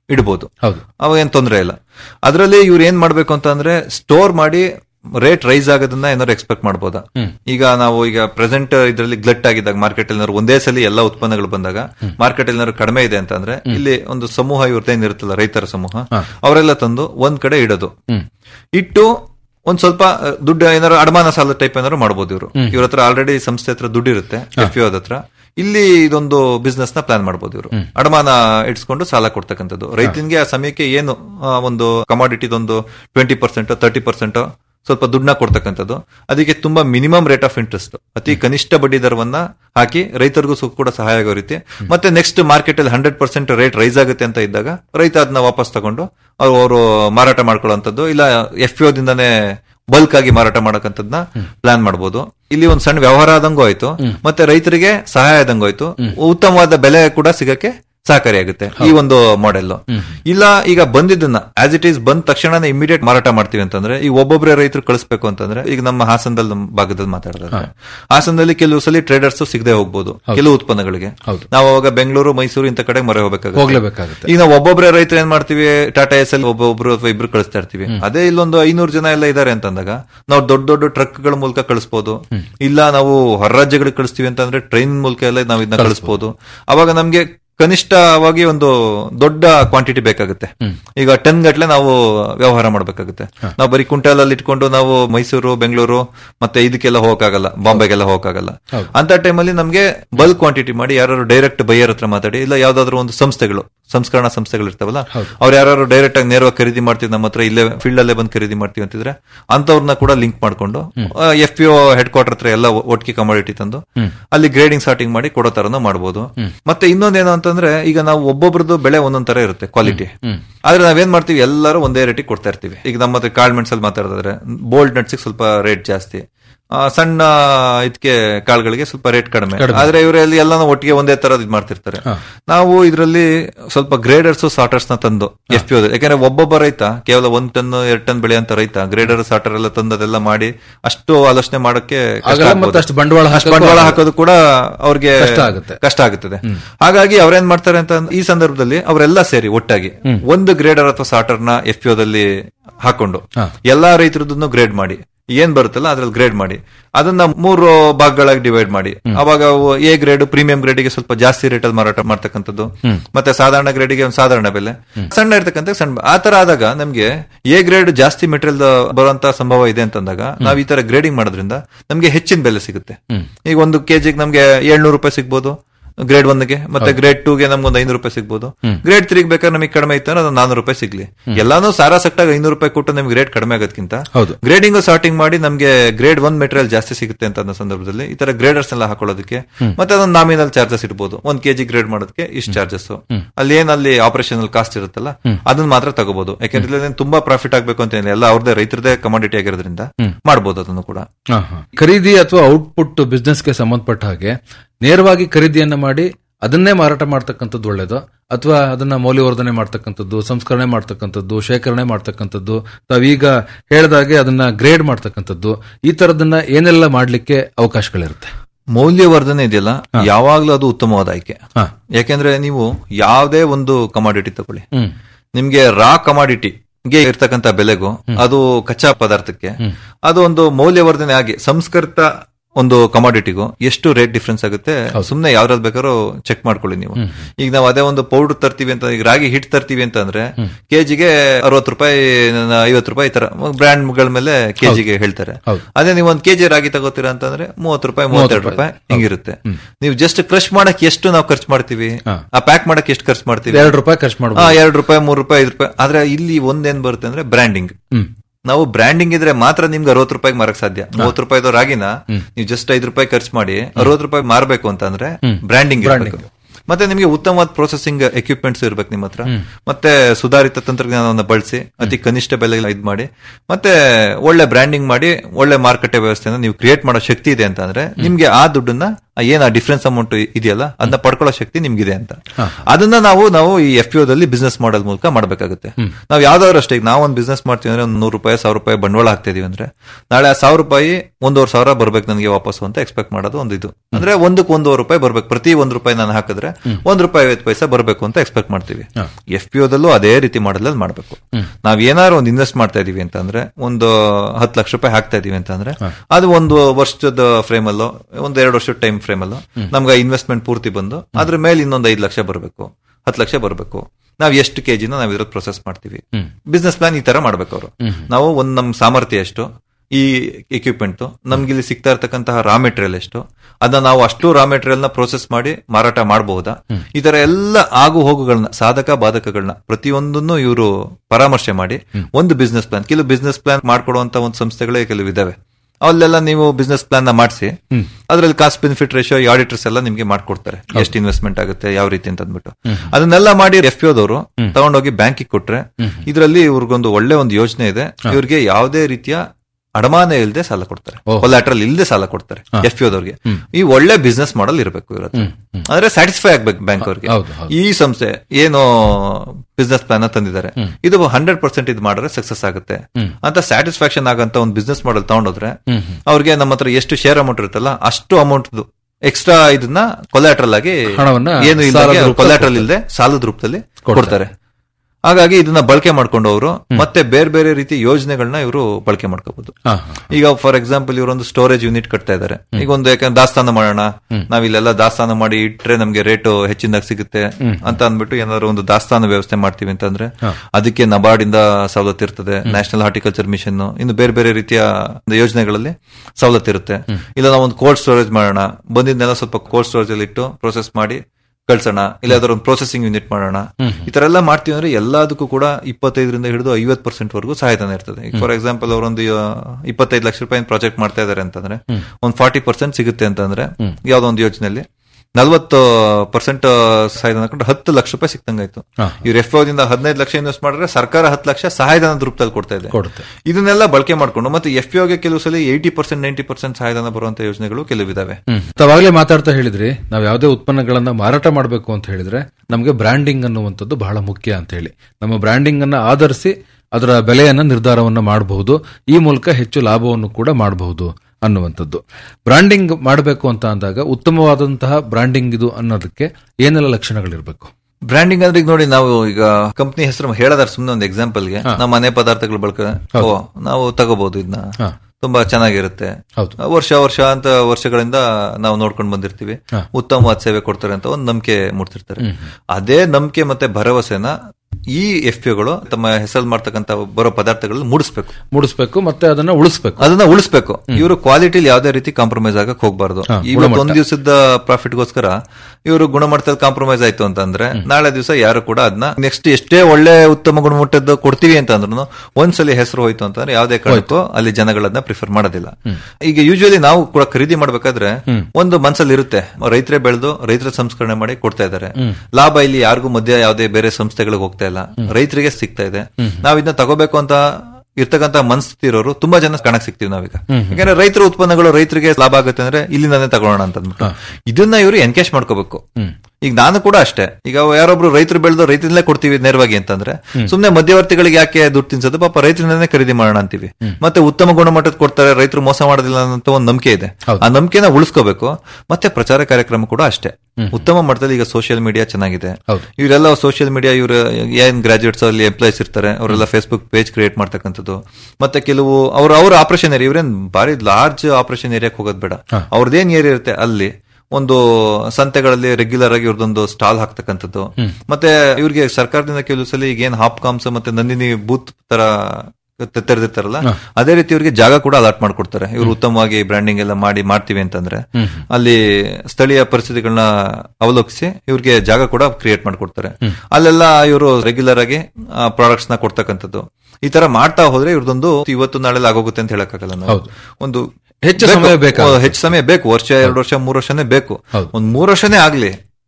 ಇಡಬಹುದು ಹೌದು ಅವಾಗ ಏನ್ ತೊಂದರೆ ಇಲ್ಲ ಅದರಲ್ಲಿ ಇವ್ರು ಏನ್ ಮಾಡ್ಬೇಕು ಅಂತ ಅಂದ್ರೆ ಸ್ಟೋರ್ ಮಾಡಿ ರೇಟ್ ರೈಸ್ ಆಗೋದನ್ನ ಏನಾದ್ರು ಎಕ್ಸ್ಪೆಕ್ಟ್ ಮಾಡಬಹುದಾ ಹ್ಮ್. ಈಗ ನಾವು ಈಗ ಪ್ರೆಸೆಂಟ್ ಇದರಲ್ಲಿ ಗ್ಲಟ್ ಆಗಿದ್ದಾಗ ಮಾರ್ಕೆಟ್ ಅಲ್ಲಿ ಒಂದೇ ಸಲ ಎಲ್ಲ ಉತ್ಪನ್ನಗಳು ಬಂದಾಗ ಮಾರ್ಕೆಟ್ ಅಲ್ಲಿ ಕಡಿಮೆ ಇದೆ ಅಂತ ಅಂದ್ರೆ ಇಲ್ಲಿ ಒಂದು ಸಮೂಹ ಇವ್ರದ್ದೇನ್ ಇರುತ್ತಲ್ಲ ರೈತರ ಸಮೂಹ ಅವರೆಲ್ಲ ತಂದು ಒಂದ್ ಕಡೆ ಇಡೋದು ಹ್ಮ್. ಇಟ್ಟು ಒಂದ್ ಸ್ವಲ್ಪ ಅಹ್, ದುಡ್ಡು ಏನಾದ್ರು ಅಡಮಾನ ಸಾಲ ಟೈಪ್ ಏನಾದ್ರು ಮಾಡ್ಬೋದು ಇವರು ಇವ್ರ ಹತ್ರ ಆಲ್ರೆಡಿ ಸಂಸ್ಥೆ ಹತ್ರ ದುಡ್ಡು ಇರುತ್ತೆ ಎಫ್ ಹತ್ರ ಇಲ್ಲಿ ಇದೊಂದು ಬಿಸ್ನೆಸ್ ನ ಪ್ಲಾನ್ ಮಾಡಬಹುದು ಇವರು ಅಡಮಾನ ಇಟ್ಸ್ಕೊಂಡು ಸಾಲ ಕೊಡ್ತಕ್ಕಂಥದ್ದು ರೈತನಿಗೆ ಆ ಸಮಯಕ್ಕೆ ಏನು ಆ, ಒಂದು ಕಮಾಡಿಟಿದೊಂದು ಟ್ವೆಂಟಿ ಪರ್ಸೆಂಟ್ ತರ್ಟಿ ಪರ್ಸೆಂಟ್ ಸ್ವಲ್ಪ ದುಡ್ಡನ್ನ ಕೊಡ್ತಕ್ಕಂಥದ್ದು ಅದಕ್ಕೆ ತುಂಬಾ ಮಿನಿಮಮ್ ರೇಟ್ ಆಫ್ ಇಂಟ್ರೆಸ್ಟ್ ಅತಿ ಕನಿಷ್ಠ ಬಡ್ಡಿ ದರವನ್ನ ಹಾಕಿ ರೈತರಿಗೂ ಸು- ಕೂಡ ಸಹಾಯ ಆಗೋ ರೀತಿ ಮತ್ತೆ ನೆಕ್ಸ್ಟ್ ಮಾರ್ಕೆಟ್ ಅಲ್ಲಿ ಹಂಡ್ರೆಡ್ ಪರ್ಸೆಂಟ್ ರೇಟ್ ರೈಸ್ ಆಗುತ್ತೆ ಅಂತ ಇದ್ದಾಗ ರೈತ ಅದನ್ನ ವಾಪಸ್ ತಗೊಂಡು ಅವ್ರು ಅವರು ಮಾರಾಟ ಮಾಡ್ಕೊಳ್ಳೋಂಥದ್ದು ಇಲ್ಲ ಎಫ್ ದಿಂದಾನೇ ಬಲ್ಕ್ ಆಗಿ ಮಾರಾಟ ಮಾಡಕ್ಕಂಥದ್ನ ಪ್ಲಾನ್ ಮಾಡಬಹುದು ಇಲ್ಲಿ ಒಂದು ಸಣ್ಣ ವ್ಯವಹಾರ ಆದಂಗೂ ಆಯ್ತು ಮತ್ತೆ ರೈತರಿಗೆ ಸಹಾಯ ಆದಂಗೂ ಆಯ್ತು ಉತ್ತಮವಾದ ಬೆಲೆ ಕೂಡ ಸಿಗಕ್ಕೆ ಸಹಕಾರಿಯಾಗುತ್ತೆ ಈ ಒಂದು ಮಾಡೆಲ್ ಇಲ್ಲ ಈಗ ಬಂದಿದ್ದನ್ನ ಆಸ್ ಇಟ್ ಈಸ್ ಬಂದ ತಕ್ಷಣ ಇಮಿಡಿಯೇಟ್ ಮಾರಾಟ ಮಾಡ್ತೀವಿ ಅಂತಂದ್ರೆ ಈಗ ಒಬ್ಬೊಬ್ಬರೇ ರೈತರು ಕಳಿಸ್ಬೇಕು ಅಂತಂದ್ರೆ ಈಗ ನಮ್ಮ ಹಾಸನದಲ್ಲಿ ನಮ್ಮ ಭಾಗದಲ್ಲಿ ಮಾತಾಡಿದ್ರೆ ಹಾಸನದಲ್ಲಿ ಕೆಲವು ಸಲ ಟ್ರೇಡರ್ಸ್ ಸಿಗದೆ ಹೋಗ್ಬೋದು ಕೆಲವು ಉತ್ಪನ್ನಗಳಿಗೆ ನಾವು ಅವಾಗ ಬೆಂಗಳೂರು ಮೈಸೂರು ಇಂಥ ಕಡೆ ಮೊರೆ ಹೋಗ್ಬೇಕಾಗುತ್ತೆ ಹೋಗ್ಲೇಬೇಕಾಗುತ್ತೆ. ಈಗ ನಾವು ಒಬ್ಬೊಬ್ಬರೇ ರೈತರು ಏನ್ ಮಾಡ್ತೀವಿ ಟಾಟಾ ಎಸ್ ಅಲ್ಲಿ ಒಬ್ಬೊಬ್ರು ಅಥವಾ ಇಬ್ರು ಕಳಿಸ್ತಾ ಇರ್ತೀವಿ ಅದೇ ಇಲ್ಲೊಂದು ಐನೂರು ಜನ ಎಲ್ಲ ಇದಾರೆ ಅಂತಂದಾಗ ನಾವು ದೊಡ್ಡ ದೊಡ್ಡ ಟ್ರಕ್ ಗಳ ಮೂಲಕ ಕಳಿಸಬಹುದು ಇಲ್ಲ ನಾವು ಹೊರ ರಾಜ್ಯಗಳಿಗೆ ಕಳಿಸ್ತೀವಿ ಅಂತಂದ್ರೆ ಟ್ರೈನ್ ಮೂಲಕ ಎಲ್ಲ ನಾವು ಇದನ್ನ ಕಳಿಸಬಹುದು ಅವಾಗ ನಮ್ಗೆ ಕನಿಷ್ಠವಾಗಿ ಒಂದು ದೊಡ್ಡ ಕ್ವಾಂಟಿಟಿ ಬೇಕಾಗುತ್ತೆ ಈಗ ಟನ್ ಗಟ್ಲೆ ನಾವು ವ್ಯವಹಾರ ಮಾಡ್ಬೇಕಾಗುತ್ತೆ ನಾವು ಬರೀ ಕುಂಟಾಲ್ ಅಲ್ಲಿ ಇಟ್ಕೊಂಡು ನಾವು ಮೈಸೂರು ಬೆಂಗಳೂರು ಮತ್ತೆ ಇದಕ್ಕೆಲ್ಲ ಹೋಗಕ್ಕಾಗಲ್ಲ ಬಾಂಬೆಗೆಲ್ಲ ಹೋಗಕ್ಕಾಗಲ್ಲ ಅಂತ ಟೈಮಲ್ಲಿ ನಮ್ಗೆ ಬಲ್ಕ್ ಕ್ವಾಂಟಿಟಿ ಮಾಡಿ ಯಾರು ಡೈರೆಕ್ಟ್ ಬೈಯರ್ ಹತ್ರ ಮಾತಾಡಿ ಇಲ್ಲ ಯಾವ್ದಾದ್ರು ಒಂದು ಸಂಸ್ಥೆಗಳು ಸಂಸ್ಕರಣಾ ಸಂಸ್ಥೆಗಳು ಇರ್ತಾವಲ್ಲ ಅವ್ರು ಯಾರು ಡೈರೆಕ್ಟ್ ಆಗಿ ನೇರವಾಗಿ ಖರೀದಿ ಮಾಡ್ತೀವಿ ನಮ್ಮ ಹತ್ರ ಇಲ್ಲೇ ಫೀಲ್ಡ್ ಅಲ್ಲೇ ಬಂದು ಖರೀದಿ ಮಾಡ್ತೀವಿ ಅಂತಿದ್ರೆ ಅಂತವ್ರನ್ನ ಕೂಡ ಲಿಂಕ್ ಮಾಡ್ಕೊಂಡು ಎಫ್ ಪಿ ಹೆಡ್ ಕ್ವಾರ್ಟರ್ ಹತ್ರ ಎಲ್ಲ ಒಟ್ಟಿಗೆ ಕಮಾಡಿಟಿ ತಂದು ಅಲ್ಲಿ ಗ್ರೇಡಿಂಗ್ ಸಾರ್ಟಿಂಗ್ ಮಾಡಿ ಕೊಡೋ ತರನು ಮಾಡಬಹುದು ಮತ್ತೆ ಇನ್ನೊಂದೇನು ಅಂತಂದ್ರೆ ಈಗ ನಾವು ಒಬ್ಬೊಬ್ರದ್ದು ಬೆಳೆ ಒಂದೊಂದ್ ತರ ಇರುತ್ತೆ ಕ್ವಾಲಿಟಿ ಆದ್ರೆ ನಾವೇನ್ ಮಾಡ್ತೀವಿ ಎಲ್ಲರೂ ಒಂದೇ ರೇಟಿಗೆ ಕೊಡ್ತಾ ಇರ್ತೀವಿ ಈಗ ನಮ್ಮ ಹತ್ರ ಕಾಳ್ ಮೆಣಸಲ್ಲಿ ಮಾತಾಡಿದ್ರೆ ಬೋಲ್ಡ್ ನಟ್ಸಿಗೆ ಸ್ವಲ್ಪ ರೇಟ್ ಜಾಸ್ತಿ ಆ, ಸಣ್ಣ ಇದಕ್ಕೆ ಕಾಳುಗಳಿಗೆ ಸ್ವಲ್ಪ ರೇಟ್ ಕಡಿಮೆ ಆದ್ರೆ ಇವರಲ್ಲಿ ಎಲ್ಲಾನು ಒಟ್ಟಿಗೆ ಒಂದೇ ತರದ್ ಇದ್ ಮಾಡ್ತಿರ್ತಾರೆ ನಾವು ಇದರಲ್ಲಿ ಸ್ವಲ್ಪ ಗ್ರೇಡರ್ಸ್ ಸಾರ್ಟರ್ಸ್ ನ ತಂದು ಎಫ್ ಪಿ ಯಾಕಂದ್ರೆ ಒಬ್ಬೊಬ್ಬ ರೈತ ಕೇವಲ ಒಂದ್ ಟನ್ ಎರಡ್ ಟನ್ ಬೆಳೆಯಂತ ರೈತ ಗ್ರೇಡರ್ ಸಾರ್ಟರ್ ಎಲ್ಲ ತಂದು ಅದೆಲ್ಲ ಮಾಡಿ ಅಷ್ಟು ಆಲೋಚನೆ ಮಾಡಕ್ಕೆ ಕಷ್ಟ ಆಗಲ್ಲ, ಆಗ್ಬೋದು. ಮತ್ತೆ ಅಷ್ಟು ಬಂಡವಾಳ ಅಷ್ಟು ಹಾಕೋಕ್ಕೂ ಬಂಡವಾಳ ಆಗಲ್ಲ. ಹಾಕೋದು ಕೂಡ ಅವ್ರಿಗೆ ಕಷ್ಟ ಆಗುತ್ತೆ. ಕಷ್ಟ ಆಗುತ್ತದೆ ಹಾಗಾಗಿ ಅವ್ರೇನ್ ಮಾಡ್ತಾರೆ ಅಂತ ಅಂದ್- ಈ ಸಂದರ್ಭದಲ್ಲಿ ಅವರೆಲ್ಲ ಸೇರಿ ಒಟ್ಟಾಗಿ ಒಂದು ಗ್ರೇಡರ್ ಅಥವಾ ಸಾರ್ಟರ್ ನ ಎಫ್ ಪಿ ದಲ್ಲಿ ಹಾಕೊಂಡು ಎಲ್ಲಾ ರೈತರದನ್ನು ಗ್ರೇಡ್ ಮಾಡಿ ಏನ್ ಬರುತ್ತಲ್ಲ ಅದ್ರಲ್ಲಿ ಗ್ರೇಡ್ ಮಾಡಿ ಅದನ್ನ ಮೂರು ಭಾಗಗಳಾಗಿ ಡಿವೈಡ್ ಮಾಡಿ ಅವಾಗ ಎ ಗ್ರೇಡ್ ಪ್ರೀಮಿಯಂ ಗ್ರೇಡ್ಗೆ ಸ್ವಲ್ಪ ಜಾಸ್ತಿ ರೇಟ್ ಅಲ್ಲಿ ಮಾರಾಟ ಮಾಡ್ತಕ್ಕಂಥದ್ದು ಮತ್ತೆ ಸಾಧಾರಣ ಗ್ರೇಡ್ಗೆ ಒಂದು ಸಾಧಾರಣ ಬೆಲೆ ಸಣ್ಣ ಇರ್ತಕ್ಕಂಥ ಸಣ್ಣ ಆ ತರ ಆದಾಗ ನಮ್ಗೆ ಎ ಗ್ರೇಡ್ ಜಾಸ್ತಿ ಮೆಟೀರಿಯಲ್ ಬರುವಂತ ಸಂಭವ ಇದೆ ಅಂತಂದಾಗ ನಾವ್ ಈ ತರ ಗ್ರೇಡಿಂಗ್ ಮಾಡೋದ್ರಿಂದ ನಮ್ಗೆ ಹೆಚ್ಚಿನ ಬೆಲೆ ಸಿಗುತ್ತೆ ಈಗ ಒಂದು ಕೆಜಿಗೆ ನಮ್ಗೆ ಏಳ್ನೂರು ರೂಪಾಯಿ ಸಿಗ್ಬೋದು ಗ್ರೇಡ್ ಒನ್ಗೆ ಮತ್ತೆ ಗ್ರೇಡ್ ಟೂಗೆ ನಮ್ಗೆ ಒಂದು ಐನೂರು ರೂಪಾಯಿ ಸಿಗ್ಬೋದು ಗ್ರೇಡ್ ತ್ರೀಗೆ ಬೇಕಾದ್ರೆ ನಮಗೆ ಕಡಿಮೆ ಇತ್ತು ಅಂದ್ರೆ ಅದು ನಾನೂರು ರೂಪಾಯಿ ಸಿಗ್ಲಿ ಎಲ್ಲಾನು ಸಾರಾಸಟ್ಟಾಗಿ ಐನೂರು ರೂಪಾಯಿ ಕೊಟ್ಟು ನಮ್ಗೆ ರೇಟ್ ಕಡಿಮೆ ಆಗೋದ್ಕಿಂತ ಹೌದು. ಗ್ರೇಡಿಂಗ್ ಸಾರ್ಟಿಂಗ್ ಮಾಡಿ ನಮ್ಗೆ ಗ್ರೇಡ್ ಒನ್ ಮೆಟೀರಿಯಲ್ ಜಾಸ್ತಿ ಸಿಗುತ್ತೆ ಅಂತ ಅನ್ನೋ ಸಂದರ್ಭದಲ್ಲಿ ಈ ತರ ಗ್ರೇಡರ್ಸ್ ಎಲ್ಲ ಹಾಕೊಳ್ಳೋದಕ್ಕೆ ಮತ್ತೆ ಅದೊಂದು ನಾಮಿನಲ್ ಚಾರ್ಜಸ್ ಇಡ್ಬೋದು ಒಂದ್ ಕೆಜಿ ಗ್ರೇಡ್ ಮಾಡೋದಕ್ಕೆ ಇಷ್ಟು ಚಾರ್ಜಸ್ ಅಲ್ಲಿ ಏನ್ ಅಲ್ಲಿ ಆಪರೇಷನಲ್ ಕಾಸ್ಟ್ ಇರುತ್ತಲ್ಲ ಅದನ್ನ ಮಾತ್ರ ತಗೋಬಹುದು ಯಾಕಂದ್ರೆ ಇಲ್ಲಿ ತುಂಬಾ ಪ್ರಾಫಿಟ್ ಆಗ್ಬೇಕು ಅಂತ ಏನಿಲ್ಲ ಎಲ್ಲ ಅವ್ರದೇ ರೈತರದೇ ಕಮಾಡಿಟಿ ಆಗಿರೋದ್ರಿಂದ ಮಾಡ್ಬೋದು ಅದನ್ನು ಕೂಡ ಹಾ, ಹಾ. ಖರೀದಿ ಅಥವಾ ಔಟ್ಪುಟ್ ಬಿಸ್ನೆಸ್ಗೆ ಸಂಬಂಧಪಟ್ಟ ಹಾಗೆ ನೇರವಾಗಿ ಖರೀದಿಯನ್ನ ಮಾಡಿ ಅದನ್ನೇ ಮಾರಾಟ ಮಾಡ್ತಕ್ಕಂಥದ್ದು ಒಳ್ಳೇದು ಅಥವಾ ಅದನ್ನ ಮೌಲ್ಯವರ್ಧನೆ ಮಾಡ್ತಕ್ಕಂಥದ್ದು ಸಂಸ್ಕರಣೆ ಮಾಡ್ತಕ್ಕಂಥದ್ದು ಶೇಖರಣೆ ಮಾಡ್ತಕ್ಕಂಥದ್ದು ತಾವೀಗ ಹೇಳ್ದಾಗೆ ಅದನ್ನ ಗ್ರೇಡ್ ಮಾಡ್ತಕ್ಕಂಥದ್ದು ಈ ತರದನ್ನ ಏನೆಲ್ಲ ಮಾಡ್ಲಿಕ್ಕೆ ಅವಕಾಶಗಳಿರುತ್ತೆ ಮೌಲ್ಯವರ್ಧನೆ ಇದೆಯಲ್ಲ ಯಾವಾಗ್ಲೂ ಅದು ಉತ್ತಮವಾದ ಆಯ್ಕೆ ಯಾಕೆಂದ್ರೆ ನೀವು ಯಾವುದೇ ಒಂದು ಕಮಾಡಿಟಿ ತಗೊಳ್ಳಿ ಹ್ಮ್. ನಿಮ್ಗೆ ರಾ ಕಮಾಡಿಟಿ ಗೆ ಇರ್ತಕ್ಕಂತ ಬೆಲೆಗೂ ಅದು ಕಚ್ಚಾ ಪದಾರ್ಥಕ್ಕೆ ಅದು ಒಂದು ಮೌಲ್ಯವರ್ಧನೆ ಆಗಿ ಸಂಸ್ಕೃತ ಒಂದು ಕಮಾಡಿಟಿಗೂ ಎಷ್ಟು ರೇಟ್ ಡಿಫ್ರೆನ್ಸ್ ಆಗುತ್ತೆ ಸುಮ್ನೆ ಯಾವ್ದ್ರಲ್ಲಿ ಬೇಕಾದ್ರೂ ಚೆಕ್ ಮಾಡ್ಕೊಳ್ಳಿ ನೀವು ಈಗ ನಾವು ಅದೇ ಒಂದು ಪೌಡರ್ ತರ್ತೀವಿ ಅಂತ ಈಗ ರಾಗಿ ಹಿಟ್ ತರ್ತೀವಿ ಅಂತ ಅಂದ್ರೆ ಕೆಜಿಗೆ ಅರವತ್ತು ರೂಪಾಯಿ ಐವತ್ತು ರೂಪಾಯಿ ಈ ತರ ಬ್ರ್ಯಾಂಡ್ ಗಳ ಮೇಲೆ ಕೆಜಿಗೆ ಹೇಳ್ತಾರೆ ಅದೇ ನೀವು ಒಂದ್ ಕೆಜಿ ರಾಗಿ ತಗೋತೀರಾ ಅಂತಂದ್ರೆ ಮೂವತ್ತು ರೂಪಾಯಿ ಮೂವತ್ತೆರಡು ರೂಪಾಯಿ ಹಿಂಗಿರುತ್ತೆ ನೀವು ಜಸ್ಟ್ ಕ್ರಶ್ ಮಾಡಕ್ ಎಷ್ಟು ನಾವು ಖರ್ಚು ಮಾಡ್ತೀವಿ ಆ ಪ್ಯಾಕ್ ಮಾಡಕ್ ಎಷ್ಟು ಖರ್ಚು ಮಾಡ್ತೀವಿ ಎರಡು ರೂಪಾಯಿ ಖರ್ಚು ಮಾಡ್ಬೋದು. ಹಾ, ಎರಡು ರೂಪಾಯಿ ಮೂರು ರೂಪಾಯಿ ಐದು ರೂಪಾಯಿ ಆದ್ರೆ ಇಲ್ಲಿ ಒಂದೇನ್ ಬರುತ್ತೆ ಅಂದ್ರೆ ಬ್ರ್ಯಾಂಡಿಂಗ್ ಹ್ಮ್. ನಾವು ಬ್ರ್ಯಾಂಡಿಂಗ್ ಇದ್ರೆ ಮಾತ್ರ ನಿಮ್ಗೆ ಅರವತ್ತು ರೂಪಾಯಿಗೆ ಮಾರಕ್ ಸಾಧ್ಯ ಮೂವತ್ತು ರೂಪಾಯಿದು ರಾಗಿನ ನೀವು ಜಸ್ಟ್ ಐದು ರೂಪಾಯಿ ಖರ್ಚು ಮಾಡಿ ಅರವತ್ತು ರೂಪಾಯಿ ಮಾರ್ಬೇಕು ಅಂತ ಅಂದ್ರೆ ಬ್ರ್ಯಾಂಡಿಂಗ್ ಇರಬೇಕು ಮತ್ತೆ ನಿಮಗೆ ಉತ್ತಮವಾದ ಪ್ರೊಸೆಸಿಂಗ್ ಎಕ್ವಿಪ್ಮೆಂಟ್ಸ್ ಇರ್ಬೇಕು ನಿಮ್ಮ ಹತ್ರ ಮತ್ತೆ ಸುಧಾರಿತ ತಂತ್ರಜ್ಞಾನವನ್ನು ಬಳಸಿ ಅತಿ ಕನಿಷ್ಠ ಬೆಲೆ ಇದ್ ಮಾಡಿ ಮತ್ತೆ ಒಳ್ಳೆ ಬ್ರ್ಯಾಂಡಿಂಗ್ ಮಾಡಿ ಒಳ್ಳೆ ಮಾರುಕಟ್ಟೆ ವ್ಯವಸ್ಥೆನ ನೀವು ಕ್ರಿಯೇಟ್ ಮಾಡೋ ಶಕ್ತಿ ಇದೆ ಅಂತ ಅಂದ್ರೆ ನಿಮ್ಗೆ ಆ ದುಡ್ಡನ್ನ ಏನ್ ಆ ಡಿಫ್ರೆನ್ಸ್ ಅಮೌಂಟ್ ಇದೆಯಲ್ಲ ಅದನ್ನ ಪಡ್ಕೊಳ್ಳೋ ಶಕ್ತಿ ನಿಮ್ಗಿದೆ ಅಂತ ಅದನ್ನ ನಾವು ನಾವು ಈ ಎಫ್ ಪಿ ದಲ್ಲಿ ಬಿಸ್ನೆಸ್ ಮಾಡಲ್ ಮೂಲಕ ಮಾಡಬೇಕಾಗುತ್ತೆ ನಾವು ಯಾವ್ದಾದ್ರು ಅಷ್ಟೇ ಈಗ ನಾವು ಒಂದು ಬಿಸ್ನೆಸ್ ಮಾಡ್ತೀವಿ ಅಂದ್ರೆ ಒಂದು ನೂರು ರೂಪಾಯಿ ಸಾವಿರ ರೂಪಾಯಿ ಬಂಡವಾಳ ಹಾಕ್ತಾ ಇದೀವಿ ಅಂದ್ರೆ ನಾಳೆ ಆ ಸಾವಿರ ರೂಪಾಯಿ ಒಂದೂವರೆ ಸಾವಿರ ಬರ್ಬೇಕು ನನಗೆ ವಾಪಸ್ ಅಂತ ಎಕ್ಸ್ಪೆಕ್ಟ್ ಮಾಡೋದು ಒಂದು ಇದು ಅಂದ್ರೆ ಒಂದಕ್ಕೆ ಒಂದೂವರೆ ರೂಪಾಯಿ ಬರ್ಬೇಕು ಪ್ರತಿ ಒಂದ್ ರೂಪಾಯಿ ನಾನು ಹಾಕಿದ್ರೆ ಒಂದ್ ರೂಪಾಯಿ ಐವತ್ತು ಪೈಸೆ ಬರ್ಬೇಕು ಅಂತ ಎಕ್ಸ್ಪೆಕ್ಟ್ ಮಾಡ್ತೀವಿ ಎಫ್ ಪಿ ದಲ್ಲೂ ಅದೇ ರೀತಿ ಮಾಡಲ್ ಮಾಡ್ಬೇಕು ನಾವ್ ಏನಾದ್ರು ಒಂದು ಇನ್ವೆಸ್ಟ್ ಮಾಡ್ತಾ ಇದೀವಿ ಅಂತಂದ್ರೆ ಒಂದು ಹತ್ತು ಲಕ್ಷ ರೂಪಾಯಿ ಹಾಕ್ತಾ ಇದೀವಿ ಅಂತಂದ್ರೆ ಅದು ಒಂದು ವರ್ಷದ ಫ್ರೇಮ್ ಅಲ್ಲೋ ಒಂದ್ ಎರಡು ವರ್ಷದ ಟೈಮ್ ಫ್ರೇಮ್ ಅಲ್ಲೋ ನಮ್ಗೆ ಇನ್ವೆಸ್ಟ್ಮೆಂಟ್ ಪೂರ್ತಿ ಬಂದು ಅದ್ರ ಮೇಲೆ ಇನ್ನೊಂದು ಐದು ಲಕ್ಷ ಬರಬೇಕು ಹತ್ತು ಲಕ್ಷ ಬರಬೇಕು ನಾವ್ ಎಷ್ಟು ಕೆಜಿನ ನಾವ್ ಇದ್ರಲ್ಲಿ ಪ್ರೊಸೆಸ್ ಮಾಡ್ತೀವಿ ಬಿಸ್ನೆಸ್ ಪ್ಲಾನ್ ಈ ತರ ಮಾಡ್ಬೇಕು ಅವರು ನಾವು ಒಂದ್ ನಮ್ ಸಾಮರ್ಥ್ಯ ಎಷ್ಟು ಈ ಎಕ್ವಿಪ್ಮೆಂಟ್ ನಮ್ಗೆ ಇಲ್ಲಿ ಸಿಗ್ತಾ ಇರ್ತಕ್ಕಂತಹ ರಾ ಮೆಟೀರಿಯಲ್ ಎಷ್ಟು ಅದನ್ನ ನಾವು ಅಷ್ಟು ರಾ ಮೆಟೀರಿಯಲ್ ನ ಪ್ರೋಸೆಸ್ ಮಾಡಿ ಮಾರಾಟ ಮಾಡಬಹುದಾ ಈ ತರ ಎಲ್ಲ ಆಗು ಹೋಗುಗಳನ್ನ ಸಾಧಕ ಬಾಧಕಗಳನ್ನ ಪ್ರತಿಯೊಂದನ್ನು ಇವರು ಪರಾಮರ್ಶೆ ಮಾಡಿ ಒಂದು ಬಿಸ್ನೆಸ್ ಪ್ಲಾನ್ ಕೆಲವು ಬಿಸ್ನೆಸ್ ಪ್ಲಾನ್ ಮಾಡ್ಕೊಡುವಂತ ಒಂದು ಸಂಸ್ಥೆಗಳೇ ಕೆಲವು ಇದಾವೆ ಅಲ್ಲೆಲ್ಲ ನೀವು ಬಿಸ್ನೆಸ್ ಪ್ಲಾನ್ ನ ಮಾಡಿಸಿ ಅದ್ರಲ್ಲಿ ಕಾಸ್ಟ್ ಬೆನಿಫಿಟ್ ರೇಷಿಯೋ ಆಡಿಟರ್ಸ್ ಎಲ್ಲ ನಿಮ್ಗೆ ಮಾಡ್ಕೊಡ್ತಾರೆ ಎಷ್ಟು ಇನ್ವೆಸ್ಟ್ಮೆಂಟ್ ಆಗುತ್ತೆ ಯಾವ ರೀತಿ ಅಂತ ಅಂದ್ಬಿಟ್ಟು ಅದನ್ನೆಲ್ಲ ಮಾಡಿ ಎಫ್ ದವರು ತಗೊಂಡೋಗಿ ಬ್ಯಾಂಕಿಗೆ ಕೊಟ್ರೆ ಇದರಲ್ಲಿ ಇವ್ರಿಗೊಂದು ಒಳ್ಳೆ ಒಂದು ಯೋಜನೆ ಇದೆ ಇವ್ರಿಗೆ ಯಾವುದೇ ರೀತಿಯ ಅಡಮಾನ ಇಲ್ಲದೆ ಸಾಲ ಕೊಡ್ತಾರೆ ಕೊಲ್ಯಾಟ್ರಲ್ ಇಲ್ಲದೆ ಸಾಲ ಕೊಡ್ತಾರೆ ಎಫ್ ದವ್ರಿಗೆ ಈ ಒಳ್ಳೆ ಬಿಸ್ನೆಸ್ ಮಾಡಲ್ ಇರಬೇಕು ಇವ್ರ ಹತ್ರ. ಅಂದ್ರೆ ಸ್ಯಾಟಿಸ್ಫೈ ಆಗ್ಬೇಕು ಬ್ಯಾಂಕ್ ಅವ್ರಿಗೆ ಈ ಸಂಸ್ಥೆ ಏನು ಬಿಸ್ನೆಸ್ ಪ್ಲಾನ್ ತಂದಿದ್ದಾರೆ ಇದು ಹಂಡ್ರೆಡ್ ಪರ್ಸೆಂಟ್ ಇದು ಮಾಡಿದ್ರೆ ಸಕ್ಸಸ್ ಆಗುತ್ತೆ ಅಂತ ಸ್ಯಾಟಿಸ್ಫ್ಯಾಕ್ಷನ್ ಆಗಂತ ಒಂದು ಬಿಸ್ನೆಸ್ ಮಾಡಲ್ ತಗೊಂಡೋದ್ರೆ ಅವ್ರಿಗೆ ನಮ್ಮ ಹತ್ರ ಎಷ್ಟು ಶೇರ್ ಅಮೌಂಟ್ ಇರುತ್ತಲ್ಲ ಅಷ್ಟು ಅಮೌಂಟ್ ಎಕ್ಸ್ಟ್ರಾ ಇದನ್ನ ಕೊಲ್ಯಾಟ್ರಲ್ ಆಗಿ ಹಣವನ್ನ ಏನು ಸಾಲದ ರೂಪದಲ್ಲಿ ಕೊಲ್ಯಾಟ್ರಲ್ ಇಲ್ಲದೆ ಸಾಲದ ರೂಪದಲ್ಲಿ ಕೊಡ್ತಾರೆ ಹಾಗಾಗಿ ಇದನ್ನ ಬಳಕೆ ಮಾಡ್ಕೊಂಡು ಅವರು ಮತ್ತೆ ಬೇರೆ ಬೇರೆ ರೀತಿ ಯೋಜನೆಗಳನ್ನ ಇವರು ಬಳಕೆ ಮಾಡ್ಕೋಬಹುದು ಈಗ ಫಾರ್ ಎಕ್ಸಾಂಪಲ್ ಇವರೊಂದು ಸ್ಟೋರೇಜ್ ಯೂನಿಟ್ ಕಟ್ತಾ ಇದ್ದಾರೆ ಈಗ ಒಂದು ಯಾಕಂದ್ರೆ ದಾಸ್ತಾನ ಮಾಡೋಣ ನಾವ್ ಇಲ್ಲೆಲ್ಲ ದಾಸ್ತಾನ ಮಾಡಿ ಇಟ್ರೆ ನಮ್ಗೆ ರೇಟ್ ಹೆಚ್ಚಿನಾಗ ಸಿಗುತ್ತೆ ಅಂತ ಅಂದ್ಬಿಟ್ಟು ಏನಾದ್ರು ಒಂದು ದಾಸ್ತಾನ ವ್ಯವಸ್ಥೆ ಮಾಡ್ತೀವಿ ಅಂತಂದ್ರೆ ಅದಕ್ಕೆ ನಬಾರ್ಡ್ ಇಂದ ಸವಲತ್ತು ಇರ್ತದೆ ನ್ಯಾಷನಲ್ ಹಾರ್ಟಿಕಲ್ಚರ್ ಮಿಷನ್ ಇನ್ನು ಬೇರೆ ಬೇರೆ ರೀತಿಯ ಒಂದು ಯೋಜನೆಗಳಲ್ಲಿ ಸವಲತ್ತು ಇರುತ್ತೆ ಇಲ್ಲ ನಾವು ಒಂದು ಕೋಲ್ಡ್ ಸ್ಟೋರೇಜ್ ಮಾಡೋಣ ಬಂದಿದ್ದನ್ನೆಲ್ಲ ಸ್ವಲ್ಪ ಕೋಲ್ಡ್ ಸ್ಟೋರೇಜ್ ಅಲ್ಲಿ ಇಟ್ಟು ಪ್ರೊಸೆಸ್ ಮಾಡಿ ಕಳ್ಸೋಣ ಇಲ್ಲ ಯಾವ್ದಾದ್ರು ಒಂದು ಪ್ರೊಸೆಸಿಂಗ್ ಯೂನಿಟ್ ಮಾಡೋಣ ಈ ತರ ಎಲ್ಲ ಮಾಡ್ತೀವಿ ಅಂದ್ರೆ ಎಲ್ಲದಕ್ಕೂ ಕೂಡ ಇಪ್ಪತ್ತೈದರಿಂದ ಹಿಡಿದು ಐವತ್ ಪರ್ಸೆಂಟ್ ವರೆಗೂ ಸಹಾಯಧನ ಇರ್ತದೆ ಫಾರ್ ಎಕ್ಸಾಂಪಲ್ ಅವರೊಂದು ಇಪ್ಪತ್ತೈದು ಲಕ್ಷ ರೂಪಾಯಿ ಪ್ರಾಜೆಕ್ಟ್ ಮಾಡ್ತಾ ಇದಾರೆ ಅಂತಂದ್ರೆ ಒಂದು ಫಾರ್ಟಿ ಪರ್ಸೆಂಟ್ ಸಿಗುತ್ತೆ ಅಂತಂದ್ರೆ ಯಾವ್ದೋ ಒಂದು ಯೋಜನೆಯಲ್ಲಿ ನಲ್ವತ್ತು ಪರ್ಸೆಂಟ್ ಸಹಾಯಧನ ಕೊಟ್ಟು ಹತ್ತು ಲಕ್ಷ ರೂಪಾಯಿ ಸಿಕ್ತಂಗಾಯ್ತು ಇವ್ರು ಎಫ್ ದಿಂದ ಹದಿನೈದು ಲಕ್ಷ ಇನ್ವೆಸ್ಟ್ ಮಾಡಿದ್ರೆ ಸರ್ಕಾರ ಹತ್ತು ಲಕ್ಷ ಸಹಾಯಧನದ ರೂಪದಲ್ಲಿ ಕೊಡ್ತಾ ಇದೆ ಇದನ್ನೆಲ್ಲ ಬಳಕೆ ಮಾಡ್ಕೊಂಡು ಮತ್ತೆ ಎಫ್ ಗೆ ಕೆಲವು ಸಲ ಏಯ್ಟಿ ಪರ್ಸೆಂಟ್ ನೈಂಟಿ ಪರ್ಸೆಂಟ್ ಸಹಾಯಧನ ಬರುವಂತ ಯೋಜನೆಗಳು ಕೆಲವು ಇದಾವೆ ತಾವಾಗಲೇ ಮಾತಾಡ್ತಾ ಹೇಳಿದ್ರಿ ನಾವು ಯಾವುದೇ ಉತ್ಪನ್ನಗಳನ್ನ ಮಾರಾಟ ಮಾಡಬೇಕು ಅಂತ ಹೇಳಿದ್ರೆ ನಮಗೆ ಬ್ರ್ಯಾಂಡಿಂಗ್ ಅನ್ನುವಂಥದ್ದು ಬಹಳ ಮುಖ್ಯ ಅಂತ ಹೇಳಿ ನಮ್ಮ ಬ್ರ್ಯಾಂಡಿಂಗ್ ಅನ್ನ ಆಧರಿಸಿ ಅದರ ಬೆಲೆಯನ್ನ ನಿರ್ಧಾರವನ್ನ ಮಾಡಬಹುದು ಈ ಮೂಲಕ ಹೆಚ್ಚು ಲಾಭವನ್ನು ಕೂಡ ಮಾಡಬಹುದು ಅನ್ನುವಂಥದ್ದು ಬ್ರಾಂಡಿಂಗ್ ಮಾಡಬೇಕು ಅಂತ ಅಂದಾಗ ಉತ್ತಮವಾದಂತಹ ಬ್ರಾಂಡಿಂಗ್ ಇದು ಅನ್ನೋದಕ್ಕೆ ಏನೆಲ್ಲ ಲಕ್ಷಣಗಳಿರಬೇಕು ಬ್ರ್ಯಾಂಡಿಂಗ್ ಅಂದ್ರೆ ಈಗ ನೋಡಿ ನಾವು ಈಗ ಕಂಪ್ನಿ ಹೆಸರು ಹೇಳದಾರ ಸುಮ್ಮನೆ ಒಂದು ಎಕ್ಸಾಂಪಲ್ಗೆ ನಮ್ಮ ಮನೆ ಪದಾರ್ಥಗಳು ಬಳಕೆ ಓ ನಾವು ತಗೋಬಹುದು ಇದನ್ನ ತುಂಬಾ ಚೆನ್ನಾಗಿರುತ್ತೆ ವರ್ಷ ವರ್ಷ ಅಂತ ವರ್ಷಗಳಿಂದ ನಾವು ನೋಡ್ಕೊಂಡು ಬಂದಿರ್ತೀವಿ ಉತ್ತಮವಾದ ಸೇವೆ ಕೊಡ್ತಾರೆ ಅಂತ ಒಂದು ನಂಬಿಕೆ ಮೂಡ್ತಿರ್ತಾರೆ ಅದೇ ನಂಬಿಕೆ ಮತ್ತೆ ಭರವಸೆನ ಈ ಎಫ್ ಪಿಗಳು ತಮ್ಮ ಹೆಸರು ಮಾಡ್ತಕ್ಕಂತ ಬರೋ ಪದಾರ್ಥಗಳಲ್ಲಿ ಮೂಡಿಸ್ಬೇಕು ಮೂಡಿಸ್ಬೇಕು ಮತ್ತೆ ಅದನ್ನ ಉಳಿಸ್ಬೇಕು ಅದನ್ನ ಉಳಿಸ್ಬೇಕು ಇವರು ಕ್ವಾಲಿಟಿಲಿ ಯಾವ್ದೇ ರೀತಿ ಕಾಂಪ್ರಮೈಸ್ ಆಗಕ್ ಹೋಗ್ಬಾರ್ದು ಹಾ, ಇವತ್ತು ಗುಣಮಟ್ಟ. ಒಂದ್ ದಿವಸದ ಪ್ರಾಫಿಟ್ಗೋಸ್ಕರ ಇವರು ಗುಣಮಟ್ಟದಲ್ಲಿ ಕಾಂಪ್ರಮೈಸ್ ಆಯ್ತು ಅಂತಂದ್ರೆ ನಾಳೆ ದಿವಸ ಯಾರು ಕೂಡ ಅದನ್ನ ನೆಕ್ಸ್ಟ್ ಎಷ್ಟೇ ಒಳ್ಳೆ ಉತ್ತಮ ಗುಣಮಟ್ಟದ ಕೊಡ್ತೀವಿ ಅಂತ ಅಂದ್ರೂ ಒಂದ್ಸಲಿ ಹೆಸರು ಹೋಯ್ತು ಅಂತಂದ್ರೆ ಯಾವ್ದೇ ಕಾರಣಕ್ಕೂ ಅಲ್ಲಿ ಜನಗಳನ್ನ ಪ್ರಿಫರ್ ಮಾಡೋದಿಲ್ಲ ಈಗ ಯೂಶುವಲಿ ನಾವು ಕೂಡ ಖರೀದಿ ಮಾಡ್ಬೇಕಾದ್ರೆ ಒಂದು ಮನ್ಸಲ್ಲಿ ಇರುತ್ತೆ ರೈತರೇ ಬೆಳೆದು ರೈತರ ಸಂಸ್ಕರಣೆ ಮಾಡಿ ಕೊಡ್ತಾ ಇದ್ದಾರೆ ಲಾಭ ಇಲ್ಲಿ ಯಾರಿಗೂ ಮಧ್ಯ ಯಾವುದೇ ಬೇರೆ ಸಂಸ್ಥೆಗಳಿಗೆ ಹೋಗ್ತಾ ಇಲ್ಲ ರೈತರಿಗೆ ಸಿಗ್ತಾ ಇದೆ ನಾವ್ ಇದನ್ನ ತಗೋಬೇಕು ಅಂತ ಇರ್ತಕ್ಕಂತ ಮನಸ್ಥಿತಿ ಇರೋರು ತುಂಬಾ ಜನ ಕಾಣಕ್ ಸಿಗ್ತೀವಿ ನಾವೀಗ ಯಾಕಂದ್ರೆ ರೈತರ ಉತ್ಪನ್ನಗಳು ರೈತರಿಗೆ ಲಾಭ ಆಗುತ್ತೆ ಅಂದ್ರೆ ಇಲ್ಲಿಂದಾನೆ ತಗೊಳ್ಳೋಣ ಅಂತ ಅಂದ್ಬಿಟ್ಟು ಇದನ್ನ ಇವರು ಎನ್ಕೇಶ್ ಮಾಡ್ಕೋಬೇಕು ಈಗ ನಾನು ಕೂಡ ಅಷ್ಟೇ ಈಗ ಯಾರೊಬ್ರು ರೈತರು ಬೆಳೆದು ರೈತರಿಂದಲೇ ಕೊಡ್ತೀವಿ ನೇರವಾಗಿ ಅಂತಂದ್ರೆ ಸುಮ್ನೆ ಮಧ್ಯವರ್ತಿಗಳಿಗೆ ಯಾಕೆ ದುಡ್ಡು ತಿನ್ಸೋದು ಪಾಪ ರೈತರಿಂದನೇ ಖರೀದಿ ಮಾಡೋಣ ಅಂತೀವಿ ಮತ್ತೆ ಉತ್ತಮ ಗುಣಮಟ್ಟದ ಕೊಡ್ತಾರೆ ರೈತರು ಮೋಸ ಮಾಡೋದಿಲ್ಲ ಅಂತ ಒಂದು ನಂಬಿಕೆ ಇದೆ ಆ ನಂಬಿಕೆನ ಉಳಿಸ್ಕೋಬೇಕು ಮತ್ತೆ ಪ್ರಚಾರ ಕಾರ್ಯಕ್ರಮ ಕೂಡ ಅಷ್ಟೇ ಉತ್ತಮ ಮಟ್ಟದಲ್ಲಿ ಈಗ ಸೋಷಿಯಲ್ ಮೀಡಿಯಾ ಚೆನ್ನಾಗಿದೆ ಇವರೆಲ್ಲ ಸೋಷಿಯಲ್ ಮೀಡಿಯಾ ಇವರು ಏನ್ ಗ್ರಾಜುಯೇಟ್ಸ್ ಅಲ್ಲಿ ಎಂಪ್ಲಾಯ್ಸ್ ಇರ್ತಾರೆ ಅವರೆಲ್ಲ ಫೇಸ್ಬುಕ್ ಪೇಜ್ ಕ್ರಿಯೇಟ್ ಮಾಡ್ತಕ್ಕಂಥದ್ದು ಮತ್ತೆ ಕೆಲವು ಅವ್ರ ಅವ್ರ ಆಪರೇಷನ್ ಏರಿಯಾ ಇವ್ರೇನ್ ಬಾರಿ ಲಾರ್ಜ್ ಆಪರೇಷನ್ ಏರಿಯಾಕ್ ಹೋಗೋದ್ ಬೇಡ ಅವ್ರದ್ದೇನ್ ಏರಿಯಾ ಇರುತ್ತೆ ಅಲ್ಲಿ ಒಂದು ಸಂತೆಗಳಲ್ಲಿ ರೆಗ್ಯುಲರ್ ಆಗಿ ಇವ್ರದೊಂದು ಸ್ಟಾಲ್ ಹಾಕ್ತಕ್ಕಂಥದ್ದು ಮತ್ತೆ ಇವ್ರಿಗೆ ಸರ್ಕಾರದಿಂದ ಕೆಲವು ಸಲ ಈಗ ಏನ್ ಹಾಪ್ಕಾಮ್ಸ್ ಮತ್ತೆ ನಂದಿನಿ ಬೂತ್ ತರ ತೆ- ತೆರೆದಿರ್ತಾರಲ್ಲ ಅದೇ ರೀತಿ ಇವ್ರಿಗೆ ಜಾಗ ಕೂಡ ಅಲಾಟ್ ಮಾಡ್ಕೊಡ್ತಾರೆ ಇವ್ರು ಉತ್ತಮವಾಗಿ ಬ್ರ್ಯಾಂಡಿಂಗ್ ಎಲ್ಲ ಮಾಡಿ ಮಾಡ್ತೀವಿ ಅಂತಂದ್ರೆ ಅಲ್ಲಿ ಸ್ಥಳೀಯ ಪರಿಸ್ಥಿತಿಗಳನ್ನ ಅವಲೋಕಿಸಿ ಇವ್ರಿಗೆ ಜಾಗ ಕೂಡ ಕ್ರಿಯೇಟ್ ಮಾಡ್ಕೊಡ್ತಾರೆ ಅಲ್ಲೆಲ್ಲ ಇವರು ರೆಗ್ಯುಲರ್ ಆಗಿ ಪ್ರಾಡಕ್ಟ್ಸ್ ನ ಕೊಡ್ತಕ್ಕಂಥದ್ದು ಈ ತರ ಮಾಡ್ತಾ ಹೋದ್ರೆ ಇವ್ರದೊಂದು ಇವತ್ತು ನಾಳೆ ಆಗೋಗುತ್ತೆ ಅಂತ ಹೇಳಕ್ಕಾಗಲ್ಲ ನಾವು. ಹೌದು. ಒಂದು ಹೆಚ್ಚು ಬೇಕು. ಸಮಯ ಬೇಕಾಗುತ್ತೆ. ಹೆಚ್ಚು ಸಮಯ ಬೇಕು ವರ್ಷ ಎರಡು ವರ್ಷ ಮೂರು ವರ್ಷನೇ ಬೇಕು ಒಂದ್ ಮೂರು ವರ್ಷನೇ ಆಗ್ಲಿ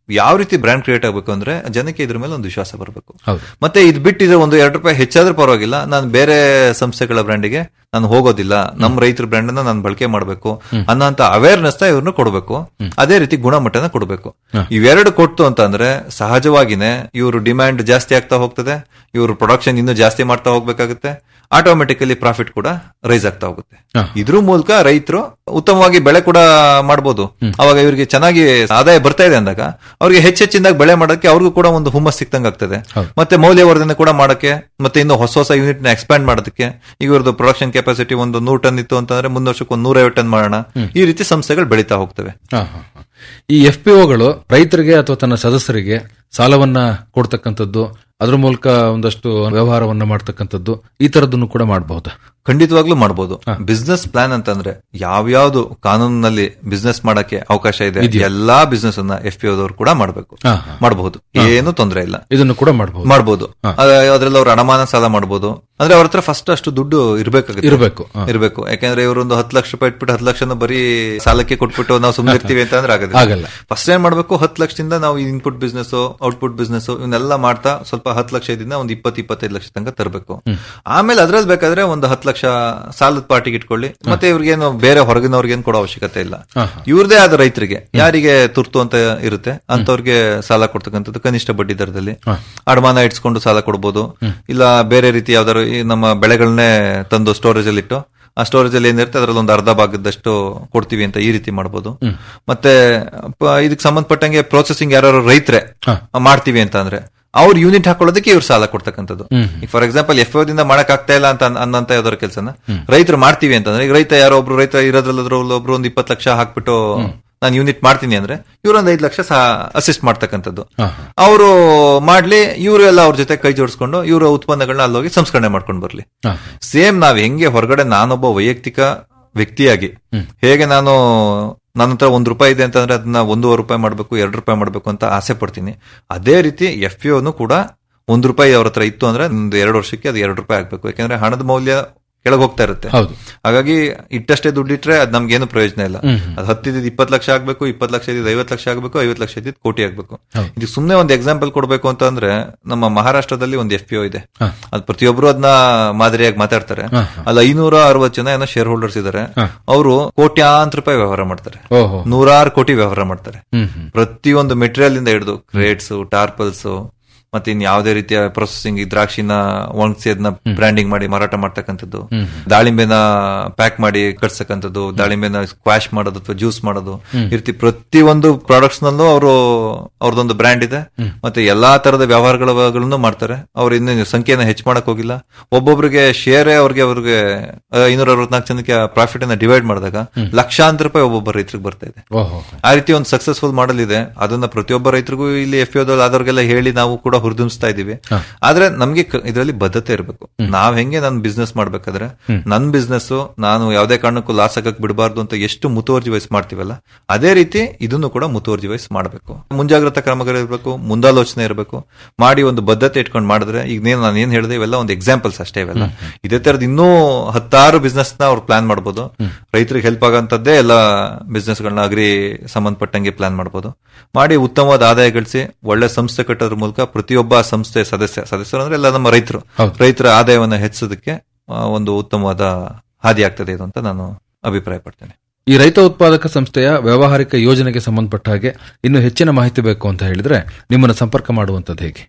ಯಾವ ರೀತಿ ಬ್ರ್ಯಾಂಡ್ ಕ್ರಿಯೇಟ್ ಆಗಬೇಕು ಅಂದ್ರೆ ಜನಕ್ಕೆ ಇದ್ರ ಮೇಲೆ ಒಂದು ವಿಶ್ವಾಸ ಬರಬೇಕು ಹೌದು. ಮತ್ತೆ ಇದು ಬಿಟ್ಟಿದ್ರೆ ಒಂದು ಎರಡು ರೂಪಾಯಿ ಹೆಚ್ಚಾದ್ರೂ ಪರವಾಗಿಲ್ಲ ನಾನು ಬೇರೆ ಸಂಸ್ಥೆಗಳ ಬ್ರ್ಯಾಂಡಿಗೆ ನಾನು ಹೋಗೋದಿಲ್ಲ ನಮ್ಮ ರೈತರ ಬ್ರ್ಯಾಂಡ್ ಅನ್ನ ನಾನು ಬಳಕೆ ಮಾಡಬೇಕು ಅನ್ನೋಂತ ಅವೇರ್ನೆಸ್ ನ ಇವ್ರನ್ನ ಕೊಡಬೇಕು ಅದೇ ರೀತಿ ಗುಣಮಟ್ಟನ ಕೊಡಬೇಕು ಇವೆರಡು ಕೊಡ್ತು ಅಂತಂದ್ರೆ ಸಹಜವಾಗಿನೇ ಇವರು ಡಿಮ್ಯಾಂಡ್ ಜಾಸ್ತಿ ಆಗ್ತಾ ಹೋಗ್ತದೆ ಇವರು ಪ್ರೊಡಕ್ಷನ್ ಇನ್ನೂ ಜಾಸ್ತಿ ಮಾಡ್ತಾ ಹೋಗ್ಬೇಕಾಗುತ್ತೆ ಆಟೋಮೆಟಿಕಲಿ ಪ್ರಾಫಿಟ್ ಕೂಡ ರೈಸ್ ಆಗ್ತಾ ಹೋಗುತ್ತೆ ಇದ್ರ ಮೂಲಕ ರೈತರು ಉತ್ತಮವಾಗಿ ಬೆಳೆ ಕೂಡ ಮಾಡಬಹುದು ಅವಾಗ ಇವರಿಗೆ ಚೆನ್ನಾಗಿ ಆದಾಯ ಬರ್ತಾ ಇದೆ ಅಂದಾಗ ಅವ್ರಿಗೆ ಹೆಚ್ಚೆಚ್ಚಿಂದಾಗ ಬೆಳೆ ಮಾಡೋಕೆ ಅವ್ರಿಗೂ ಕೂಡ ಒಂದು ಹುಮ್ಮಸ್ ಸಿಕ್ತಂಗ್ ಆಗ್ತದೆ ಮತ್ತೆ ಮೌಲ್ಯವರ್ಧನೆ ಕೂಡ ಮಾಡಕ್ಕೆ ಮತ್ತೆ ಇನ್ನು ಹೊಸ ಹೊಸ ಯೂನಿಟ್ ನ ಎಕ್ಸ್ಪ್ಯಾಂಡ್ ಮಾಡೋದಕ್ಕೆ ಈಗ ಇವ್ರದ್ದು ಪ್ರೊಡಕ್ಷನ್ ಕೆಪಾಸಿಟಿ ಒಂದು ನೂರು ಟನ್ ಇತ್ತು ಅಂತಂದ್ರೆ ಮುಂದ್ ವರ್ಷಕ್ಕೆ ಒಂದು ನೂರೈವತ್ತು ಟನ್ ಮಾಡೋಣ ಈ ರೀತಿ ಸಂಸ್ಥೆಗಳು ಬೆಳೀತಾ ಹೋಗ್ತವೆ ಹಾ, ಹಾ, ಹಾ. ಈ ಎಫ್ ಪಿ ಒಗಳು ರೈತರಿಗೆ ಅಥವಾ ತನ್ನ ಸದಸ್ಯರಿಗೆ ಸಾಲವನ್ನ ಕೊಡ್ತಕ್ಕಂಥದ್ದು ಅದ್ರ ಮೂಲಕ ಒಂದಷ್ಟು ವ್ಯವಹಾರವನ್ನ ಮಾಡ್ತಕ್ಕಂಥದ್ದು ಈ ತರದನ್ನು ಕೂಡ ಮಾಡಬಹುದಾ ಖಂಡಿತವಾಗ್ಲೂ ಮಾಡಬಹುದು ಬಿಸ್ನೆಸ್ ಪ್ಲಾನ್ ಅಂತಂದ್ರೆ ಯಾವ್ಯಾವ್ದು ಕಾನೂನಿನಲ್ಲಿ ಬಿಸ್ನೆಸ್ ಮಾಡಕ್ಕೆ ಅವಕಾಶ ಇದೆ ಎಲ್ಲಾ ಬಿಸ್ನೆಸ್ ಅನ್ನ ಎಫ್ ಪಿ ಓದವ್ರು ಕೂಡ ಮಾಡಬೇಕು ಹಾ, ಮಾಡಬಹುದು ಏನು ತೊಂದರೆ ಇಲ್ಲ ಇದನ್ನು ಕೂಡ ಮಾಡಬಹುದು ಮಾಡಬಹುದು ಅದ್ರಲ್ಲಿ ಅವ್ರ ಅಡಮಾನ ಸಾಲ ಮಾಡಬಹುದು ಅಂದ್ರೆ ಅವ್ರ ಹತ್ರ ಫಸ್ಟ್ ಅಷ್ಟು ದುಡ್ಡು ಇರ್ಬೇಕಾಗುತ್ತೆ ಇರ್ಬೇಕು, ಹಾ. ಇರ್ಬೇಕು ಯಾಕಂದ್ರೆ ಇವ್ರೊಂದು ಹತ್ತು ಲಕ್ಷ ರೂಪಾಯಿ ಇಟ್ಬಿಟ್ಟು ಹತ್ತು ಲಕ್ಷನ ಬರೀ ಸಾಲಕ್ಕೆ ಕೊಟ್ಬಿಟ್ಟು ನಾವು ಸುಮ್ಮನೆ ಇರ್ತೀವಿ ಅಂತ ಅಂದ್ರೆ ಆಗಲ್ಲ. ಆಗೋದಿಲ್ಲ ಫಸ್ಟ್ ಏನ್ ಮಾಡ್ಬೇಕು ಹತ್ತು ಲಕ್ಷದಿಂದ ನಾವು ಇನ್ಪುಟ್ ಬಿಸ್ನೆಸ್ ಔಟ್ಪುಟ್ ಬಿಸ್ನೆಸ್ ಇವನ್ನೆಲ್ಲ ಮಾಡ್ತಾ ಸ್ವಲ್ಪ ಹತ್ತು ಲಕ್ಷದಿಂದ ಒಂದು ಇಪ್ಪತ್ತು ಇಪ್ಪತ್ತೈದು ಲಕ್ಷ ತನಕ ತರಬೇಕು ಆಮೇಲೆ ಅದ್ರಲ್ಲಿ ಬೇಕಾದ್ರೆ ಒಂದು ಹತ್ತು ಲಕ್ಷ ಸಾಲದ ಪಾರ್ಟಿಗೆ ಇಟ್ಕೊಳ್ಳಿ ಮತ್ತೆ ಇವ್ರಿಗೇನು ಬೇರೆ ಹೊರಗಿನವ್ರಿಗೇನು ಕೊಡೋ ಅವಶ್ಯಕತೆ ಇಲ್ಲ ಇವ್ರದೇ ಆದ ರೈತರಿಗೆ ಯಾರಿಗೆ ತುರ್ತು ಅಂತ ಇರುತ್ತೆ ಅಂತವ್ರಿಗೆ ಸಾಲ ಕೊಡ್ತಕ್ಕಂಥದ್ದು ಕನಿಷ್ಠ ಬಡ್ಡಿ ದರದಲ್ಲಿ ಅಡಮಾನ ಇಟ್ಸ್ಕೊಂಡು ಸಾಲ ಕೊಡ್ಬೋದು ಇಲ್ಲ ಬೇರೆ ರೀತಿ ಯಾವ್ದಾದ್ರು ಈ ನಮ್ಮ ಬೆಳೆಗಳನ್ನೇ ತಂದು ಸ್ಟೋರೇಜ್ ಅಲ್ಲಿ ಇಟ್ಟು ಆ ಸ್ಟೋರೇಜ್ ಅಲ್ಲಿ ಏನಿರುತ್ತೆ ಅದ್ರಲ್ಲಿ ಒಂದು ಅರ್ಧ ಭಾಗದಷ್ಟು ಕೊಡ್ತೀವಿ ಅಂತ ಈ ರೀತಿ ಮಾಡ್ಬೋದು ಮತ್ತೆ ಪ- ಇದಕ್ಕೆ ಸಂಬಂಧಪಟ್ಟಂಗೆ ಪ್ರೊಸೆಸಿಂಗ್ ಯಾರು ರೈತರೇ ಮಾಡ್ತೀವಿ ಅಂತ ಅಂದ್ರೆ ಅವ್ರ ಯೂನಿಟ್ ಹಾಕೊಳ್ಳೋದಕ್ಕೆ ಇವ್ರು ಸಾಲ ಕೊಡ್ತಕ್ಕಂಥದ್ದು ಈಗ ಫಾರ್ ಎಕ್ಸಾಂಪಲ್ ಎಫ್ ದಿಂದ ಮಾಡಕ್ ಆಗ್ತಾ ಇಲ್ಲ ಅಂತ ಅನ್- ಅನ್ನಂತ ಯಾವ್ದಾದ್ರು ಕೆಲಸನ ರೈತರು ಮಾಡ್ತೀವಿ ಅಂತಂದ್ರೆ ಈಗ ರೈತ ಯಾರೋ ಒಬ್ರು ರೈತ ಇರೋದ್ರಲ್ಲದ್ರಲ್ಲಿ ಒಬ್ರು ಒಂದು ಇಪ್ಪತ್ತು ಲಕ್ಷ ಹಾಕ್ಬಿಟ್ಟು ನಾನು ಯೂನಿಟ್ ಮಾಡ್ತೀನಿ ಅಂದ್ರೆ ಇವ್ರೊಂದು ಐದು ಲಕ್ಷ ಅಸಿಸ್ಟ್ ಮಾಡ್ತಕ್ಕಂಥದ್ದು ಅವರು ಮಾಡ್ಲಿ ಇವರು ಎಲ್ಲ ಅವ್ರ ಜೊತೆ ಕೈ ಜೋಡಿಸ್ಕೊಂಡು ಇವರ ಉತ್ಪನ್ನಗಳನ್ನ ಅಲ್ಲೋಗಿ ಸಂಸ್ಕರಣೆ ಮಾಡ್ಕೊಂಡು ಬರ್ಲಿ ಸೇಮ್ ನಾವ್ ಹೆಂಗೆ ಹೊರಗಡೆ ನಾನೊಬ್ಬ ವೈಯಕ್ತಿಕ ವ್ಯಕ್ತಿಯಾಗಿ ಹೇಗೆ ನಾನು ನನ್ನ ಹತ್ರ ಒಂದ್ ರೂಪಾಯಿ ಇದೆ ಅಂತಂದ್ರೆ ಅದನ್ನ ಒಂದೂವರೆ ರೂಪಾಯಿ ಮಾಡ್ಬೇಕು ಎರಡು ರೂಪಾಯಿ ಮಾಡ್ಬೇಕು ಅಂತ ಆಸೆ ಪಡ್ತೀನಿ ಅದೇ ರೀತಿ ಎಫ್ ಪಿ ಕೂಡ ಒಂದ್ ರೂಪಾಯಿ ಅವ್ರ ಹತ್ರ ಇತ್ತು ಅಂದ್ರೆ ಒಂದು ಎರಡು ವರ್ಷಕ್ಕೆ ಅದು ಎರಡು ರೂಪಾಯಿ ಆಗ್ಬೇಕು ಯಾಕಂದ್ರೆ ಹಣದ ಮೌಲ್ಯ ಕೆಳಗೆ ಹೋಗ್ತಾ ಇರುತ್ತೆ ಹೌದು. ಹಾಗಾಗಿ ಇಟ್ಟಷ್ಟೇ ದುಡ್ಡಿಟ್ರೆ ಅದ್ ನಮ್ಗೇನು ಪ್ರಯೋಜನ ಇಲ್ಲ ಹ್ಮ್. ಅದು ಹತ್ತಿದ್ದು ಇಪ್ಪತ್ತು ಲಕ್ಷ ಆಗ್ಬೇಕು ಇಪ್ಪತ್ತು ಲಕ್ಷ ಇದ್ದಿದ್ದು ಐವತ್ತು ಲಕ್ಷ ಆಗ್ಬೇಕು ಐವತ್ತು ಲಕ್ಷ ಇದ್ದಿದ್ದು ಕೋಟಿ ಆಗ್ಬೇಕು ಹೌದು. ಇದು ಸುಮ್ನೆ ಒಂದು ಎಕ್ಸಾಂಪಲ್ ಕೊಡ್ಬೇಕು ಅಂತ ಅಂದ್ರೆ ನಮ್ಮ ಮಹಾರಾಷ್ಟ್ರದಲ್ಲಿ ಒಂದು ಎಫ್ ಪಿ ಒ ಇದೆ ಹಾ. ಅದು ಪ್ರತಿಯೊಬ್ರು ಅದನ್ನ ಮಾದರಿಯಾಗಿ ಮಾತಾಡ್ತಾರೆ ಹಾ, ಅಲ್ಲಿ ಐನೂರ ಅರವತ್ತು ಜನ ಏನೋ ಶೇರ್ ಹೋಲ್ಡರ್ಸ್ ಇದಾರೆ ಹಾ. ಅವರು ಕೋಟ್ಯಾಂತರ ರೂಪಾಯಿ ವ್ಯವಹಾರ ಮಾಡ್ತಾರೆ ಓಹೋ ನೂರಾರು ಕೋಟಿ ವ್ಯವಹಾರ ಮಾಡ್ತಾರೆ ಹ್ಮ್ ಹ್ಮ್ ಪ್ರತಿಯೊಂದು ಮೆಟೀರಿಯಲ್ ಇಂದ ಹಿಡಿದು ಕ್ರೇಟ್ಸ್ ಟಾರ್ಪಲ್ಸ್ ಮತ್ತೆ ಇನ್ ಯಾವುದೇ ರೀತಿಯ ಪ್ರೊಸೆಸಿಂಗ್ ಈ ದ್ರಾಕ್ಷಿನ ಒಣಗಿಸಿ ಅದನ್ನ ಬ್ರ್ಯಾಂಡಿಂಗ್ ಮಾಡಿ ಮಾರಾಟ ಮಾಡ್ತಕ್ಕಂಥದ್ದು ಹ್ಮ್. ದಾಳಿಂಬೆನ ಪ್ಯಾಕ್ ಮಾಡಿ ಕಟ್ಸಕ್ಕಂಥದ್ದು ದಾಳಿಂಬೆನ ಸ್ಕ್ವಾಶ್ ಮಾಡೋದು ಅಥವಾ ಜ್ಯೂಸ್ ಮಾಡೋದು ಹ್ಮ್. ಈ ರೀತಿ ಪ್ರತಿಯೊಂದು ಪ್ರಾಡಕ್ಟ್ಸ್ ನಲ್ಲೂ ಅವರು ಅವ್ರದೊಂದು ಬ್ರ್ಯಾಂಡ್ ಇದೆ ಹ್ಮ್. ಮತ್ತೆ ಎಲ್ಲಾ ತರದ ವ್ಯವಹಾರಗಳನ್ನು ಮಾಡ್ತಾರೆ ಅವ್ರು ಇನ್ನು ಸಂಖ್ಯೆನ ಹೆಚ್ಚು ಮಾಡಕ್ ಹೋಗಿಲ್ಲ ಒಬ್ಬೊಬ್ರಿಗೆ ಶೇರೇ ಅವ್ರಿಗೆ ಅವ್ರಿಗೆ ಐನೂರ ಅರವತ್ನಾಲ್ಕು ಜನಕ್ಕೆ ಪ್ರಾಫಿಟ್ ಅನ್ನ ಡಿವೈಡ್ ಮಾಡಿದಾಗ ಲಕ್ಷಾಂತರ ರೂಪಾಯಿ ಒಬ್ಬೊಬ್ಬ ರೈತರಿಗೆ ಬರ್ತಾ ಇದೆ ಓಹೋ ಆ ರೀತಿ ಒಂದು ಸಕ್ಸಸ್ಫುಲ್ ಮಾಡಲ್ ಇದೆ ಅದನ್ನ ಪ್ರತಿಯೊಬ್ಬ ರೈತರಿಗೂ ಇಲ್ಲಿ ಎಫ್ ಆದವ್ರಿಗೆಲ್ಲ ಹೇಳಿ ನಾವು ಕೂಡ ಹುರಿದುಂಬಿಸ್ತಾ ಇದೀವಿ ಆದ್ರೆ ನಮ್ಗೆ ಇದರಲ್ಲಿ ಬದ್ಧತೆ ಇರಬೇಕು ನಾವ್ ಹೆಂಗೆ ನನ್ ಬಿಸ್ನೆಸ್ ಮಾಡ್ಬೇಕಾದ್ರೆ ನನ್ ಬಿಸ್ನೆಸ್ ನಾನು ಯಾವ್ದೇ ಕಾರಣಕ್ಕೂ ಲಾಸ್ ಆಗಕ್ ಬಿಡಬಾರ್ದು ಅಂತ ಎಷ್ಟು ಮುತುವರ್ಜಿ ವಹಿಸಿ ಮಾಡ್ತೀವಲ್ಲ ಅದೇ ರೀತಿ ಇದನ್ನು ಕೂಡ ಮುತುವರ್ಜಿ ವಹಿಸಿ ಮಾಡಬೇಕು ಮುಂಜಾಗ್ರತಾ ಕ್ರಮಗಳಿರ್ಬೇಕು ಮುಂದಾಲೋಚನೆ ಇರಬೇಕು ಮಾಡಿ ಒಂದು ಬದ್ಧತೆ ಇಟ್ಕೊಂಡು ಮಾಡಿದ್ರೆ ಈಗ ನೇನು ನಾನು ಏನ್ ಹೇಳಿದೆ ಇವೆಲ್ಲ ಒಂದು ಎಕ್ಸಾಂಪಲ್ಸ್ ಅಷ್ಟೇ ಇವೆಲ್ಲ ಇದೇ ತರದ್ ಇನ್ನೂ ಹತ್ತಾರು ಬಿಸ್ನೆಸ್ ನ ಅವ್ರು ಪ್ಲಾನ್ ಮಾಡಬಹುದು ರೈತರಿಗೆ ಹೆಲ್ಪ್ ಆಗಂತದ್ದೇ ಎಲ್ಲ ಬಿಸ್ನೆಸ್ ಗಳನ್ನ ಅಗ್ರಿ ಸಂಬಂಧಪಟ್ಟಂಗೆ ಪ್ಲಾನ್ ಮಾಡಬಹುದು ಮಾಡಿ ಉತ್ತಮವಾದ ಆದಾಯ ಗಳಿಸಿ ಒಳ್ಳೆ ಸಂಸ್ಥೆ ಕಟ್ಟೋದ್ರ ಮೂಲಕ ಪ್ರತಿಯೊಬ್ಬ ಸಂಸ್ಥೆ ಸದಸ್ಯ ಸದಸ್ಯರು ಅಂದ್ರೆ ಎಲ್ಲ ನಮ್ಮ ರೈತರು ರೈತರ ಆದಾಯವನ್ನ ಹೆಚ್ಚಿಸೋದಕ್ಕೆ ಆ, ಒಂದು ಉತ್ತಮವಾದ ಹಾದಿ ಆಗ್ತದೆ ಇದು ಅಂತ ನಾನು ಅಭಿಪ್ರಾಯ ಪಡ್ತೇನೆ ಈ ರೈತ ಉತ್ಪಾದಕ ಸಂಸ್ಥೆಯ ವ್ಯಾವಹಾರಿಕ ಯೋಜನೆಗೆ ಸಂಬಂಧಪಟ್ಟ ಹಾಗೆ ಇನ್ನು ಹೆಚ್ಚಿನ ಮಾಹಿತಿ ಬೇಕು ಅಂತ ಹೇಳಿದ್ರೆ ನಿಮ್ಮನ್ನು ಸಂಪರ್ಕ ಮಾಡುವಂತದ್ದು ಹೇಗೆ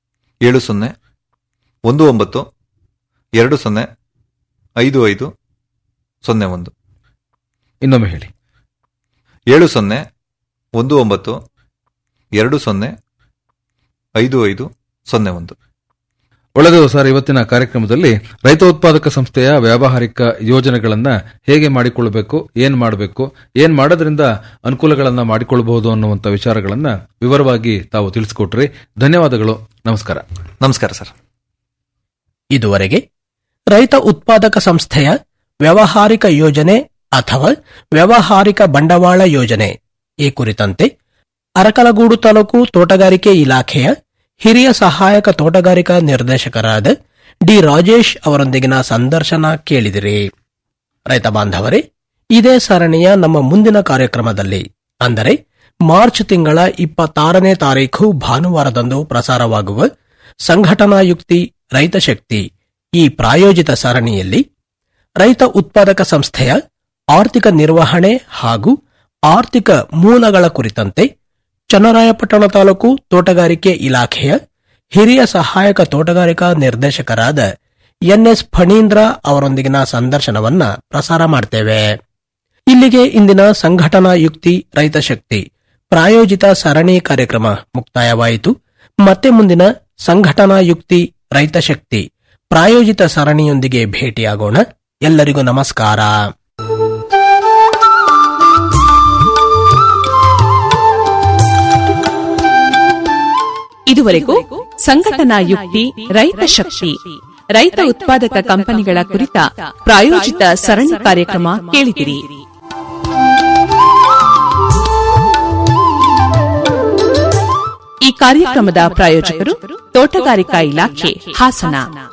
ಏಳು ಸೊನ್ನೆ ಒಂದು ಒಂಬತ್ತು ಎರಡು ಸೊನ್ನೆ ಐದು ಐದು ಸೊನ್ನೆ ಒಂದು ಇನ್ನೊಮ್ಮೆ ಹೇಳಿ ಏಳು ಸೊನ್ನೆ ಒಂದು ಒಂಬತ್ತು ಎರಡು ಸೊನ್ನೆ ಐದು ಐದು ಸೊನ್ನೆ ಒಂದು ಒಳ್ಳೆಯದು ಸರ್ ಇವತ್ತಿನ ಕಾರ್ಯಕ್ರಮದಲ್ಲಿ ರೈತ ಉತ್ಪಾದಕ ಸಂಸ್ಥೆಯ ವ್ಯಾವಹಾರಿಕ ಯೋಜನೆಗಳನ್ನ ಹೇಗೆ ಮಾಡಿಕೊಳ್ಳಬೇಕು ಏನ್ ಮಾಡಬೇಕು ಏನ್ ಮಾಡೋದ್ರಿಂದ ಅನುಕೂಲಗಳನ್ನ ಮಾಡಿಕೊಳ್ಳಬಹುದು ಅನ್ನುವಂತ ವಿಚಾರಗಳನ್ನ ವಿವರವಾಗಿ ತಾವು ತಿಳಿಸಿಕೊಟ್ರಿ ಧನ್ಯವಾದಗಳು ನಮಸ್ಕಾರ ನಮಸ್ಕಾರ ಸರ್ ಇದುವರೆಗೆ ರೈತ ಉತ್ಪಾದಕ ಸಂಸ್ಥೆಯ ವ್ಯಾವಹಾರಿಕ ಯೋಜನೆ ಅಥವಾ ವ್ಯಾವಹಾರಿಕ ಬಂಡವಾಳ ಯೋಜನೆ ಈ ಕುರಿತಂತೆ ಅರಕಲಗೂಡು ತಾಲೂಕು ತೋಟಗಾರಿಕೆ ಇಲಾಖೆಯ ಹಿರಿಯ ಸಹಾಯಕ ತೋಟಗಾರಿಕಾ ನಿರ್ದೇಶಕರಾದ ಡಿ ರಾಜೇಶ್ ಅವರೊಂದಿಗಿನ ಸಂದರ್ಶನ ಕೇಳಿದಿರಿ ರೈತ ಬಾಂಧವರೇ ಇದೇ ಸರಣಿಯ ನಮ್ಮ ಮುಂದಿನ ಕಾರ್ಯಕ್ರಮದಲ್ಲಿ ಅಂದರೆ ಮಾರ್ಚ್ ತಿಂಗಳ ಇಪ್ಪತ್ತಾರನೇ ತಾರೀಖು ಭಾನುವಾರದಂದು ಪ್ರಸಾರವಾಗುವ ಸಂಘಟನಾ ಯುಕ್ತಿ ರೈತ ಶಕ್ತಿ ಈ ಪ್ರಾಯೋಜಿತ ಸರಣಿಯಲ್ಲಿ ರೈತ ಉತ್ಪಾದಕ ಸಂಸ್ಥೆಯ ಆರ್ಥಿಕ ನಿರ್ವಹಣೆ ಹಾಗೂ ಆರ್ಥಿಕ ಮೂಲಗಳ ಕುರಿತಂತೆ ಚನ್ನರಾಯಪಟ್ಟಣ ತಾಲೂಕು ತೋಟಗಾರಿಕೆ ಇಲಾಖೆಯ ಹಿರಿಯ ಸಹಾಯಕ ತೋಟಗಾರಿಕಾ ನಿರ್ದೇಶಕರಾದ ಎನ್ಎಸ್ ಫಣೀಂದ್ರ ಅವರೊಂದಿಗಿನ ಸಂದರ್ಶನವನ್ನ ಪ್ರಸಾರ ಮಾಡ್ತೇವೆ ಇಲ್ಲಿಗೆ ಇಂದಿನ ಸಂಘಟನಾ ಯುಕ್ತಿ ರೈತ ಶಕ್ತಿ ಪ್ರಾಯೋಜಿತ ಸರಣಿ ಕಾರ್ಯಕ್ರಮ ಮುಕ್ತಾಯವಾಯಿತು ಮತ್ತೆ ಮುಂದಿನ ಸಂಘಟನಾ ಯುಕ್ತಿ ರೈತ ಶಕ್ತಿ ಪ್ರಾಯೋಜಿತ ಸರಣಿಯೊಂದಿಗೆ ಭೇಟಿಯಾಗೋಣ ಎಲ್ಲರಿಗೂ ನಮಸ್ಕಾರ ಇದುವರೆಗೂ ಸಂಘಟನಾ ಯುಕ್ತಿ ರೈತ ಶಕ್ತಿ ರೈತ ಉತ್ಪಾದಕ ಕಂಪನಿಗಳ ಕುರಿತ ಪ್ರಾಯೋಜಿತ ಸರಣಿ ಕಾರ್ಯಕ್ರಮ ಕೇಳಿದಿರಿ ಈ ಕಾರ್ಯಕ್ರಮದ ಪ್ರಾಯೋಜಕರು ತೋಟಗಾರಿಕಾ ಇಲಾಖೆ ಹಾಸನ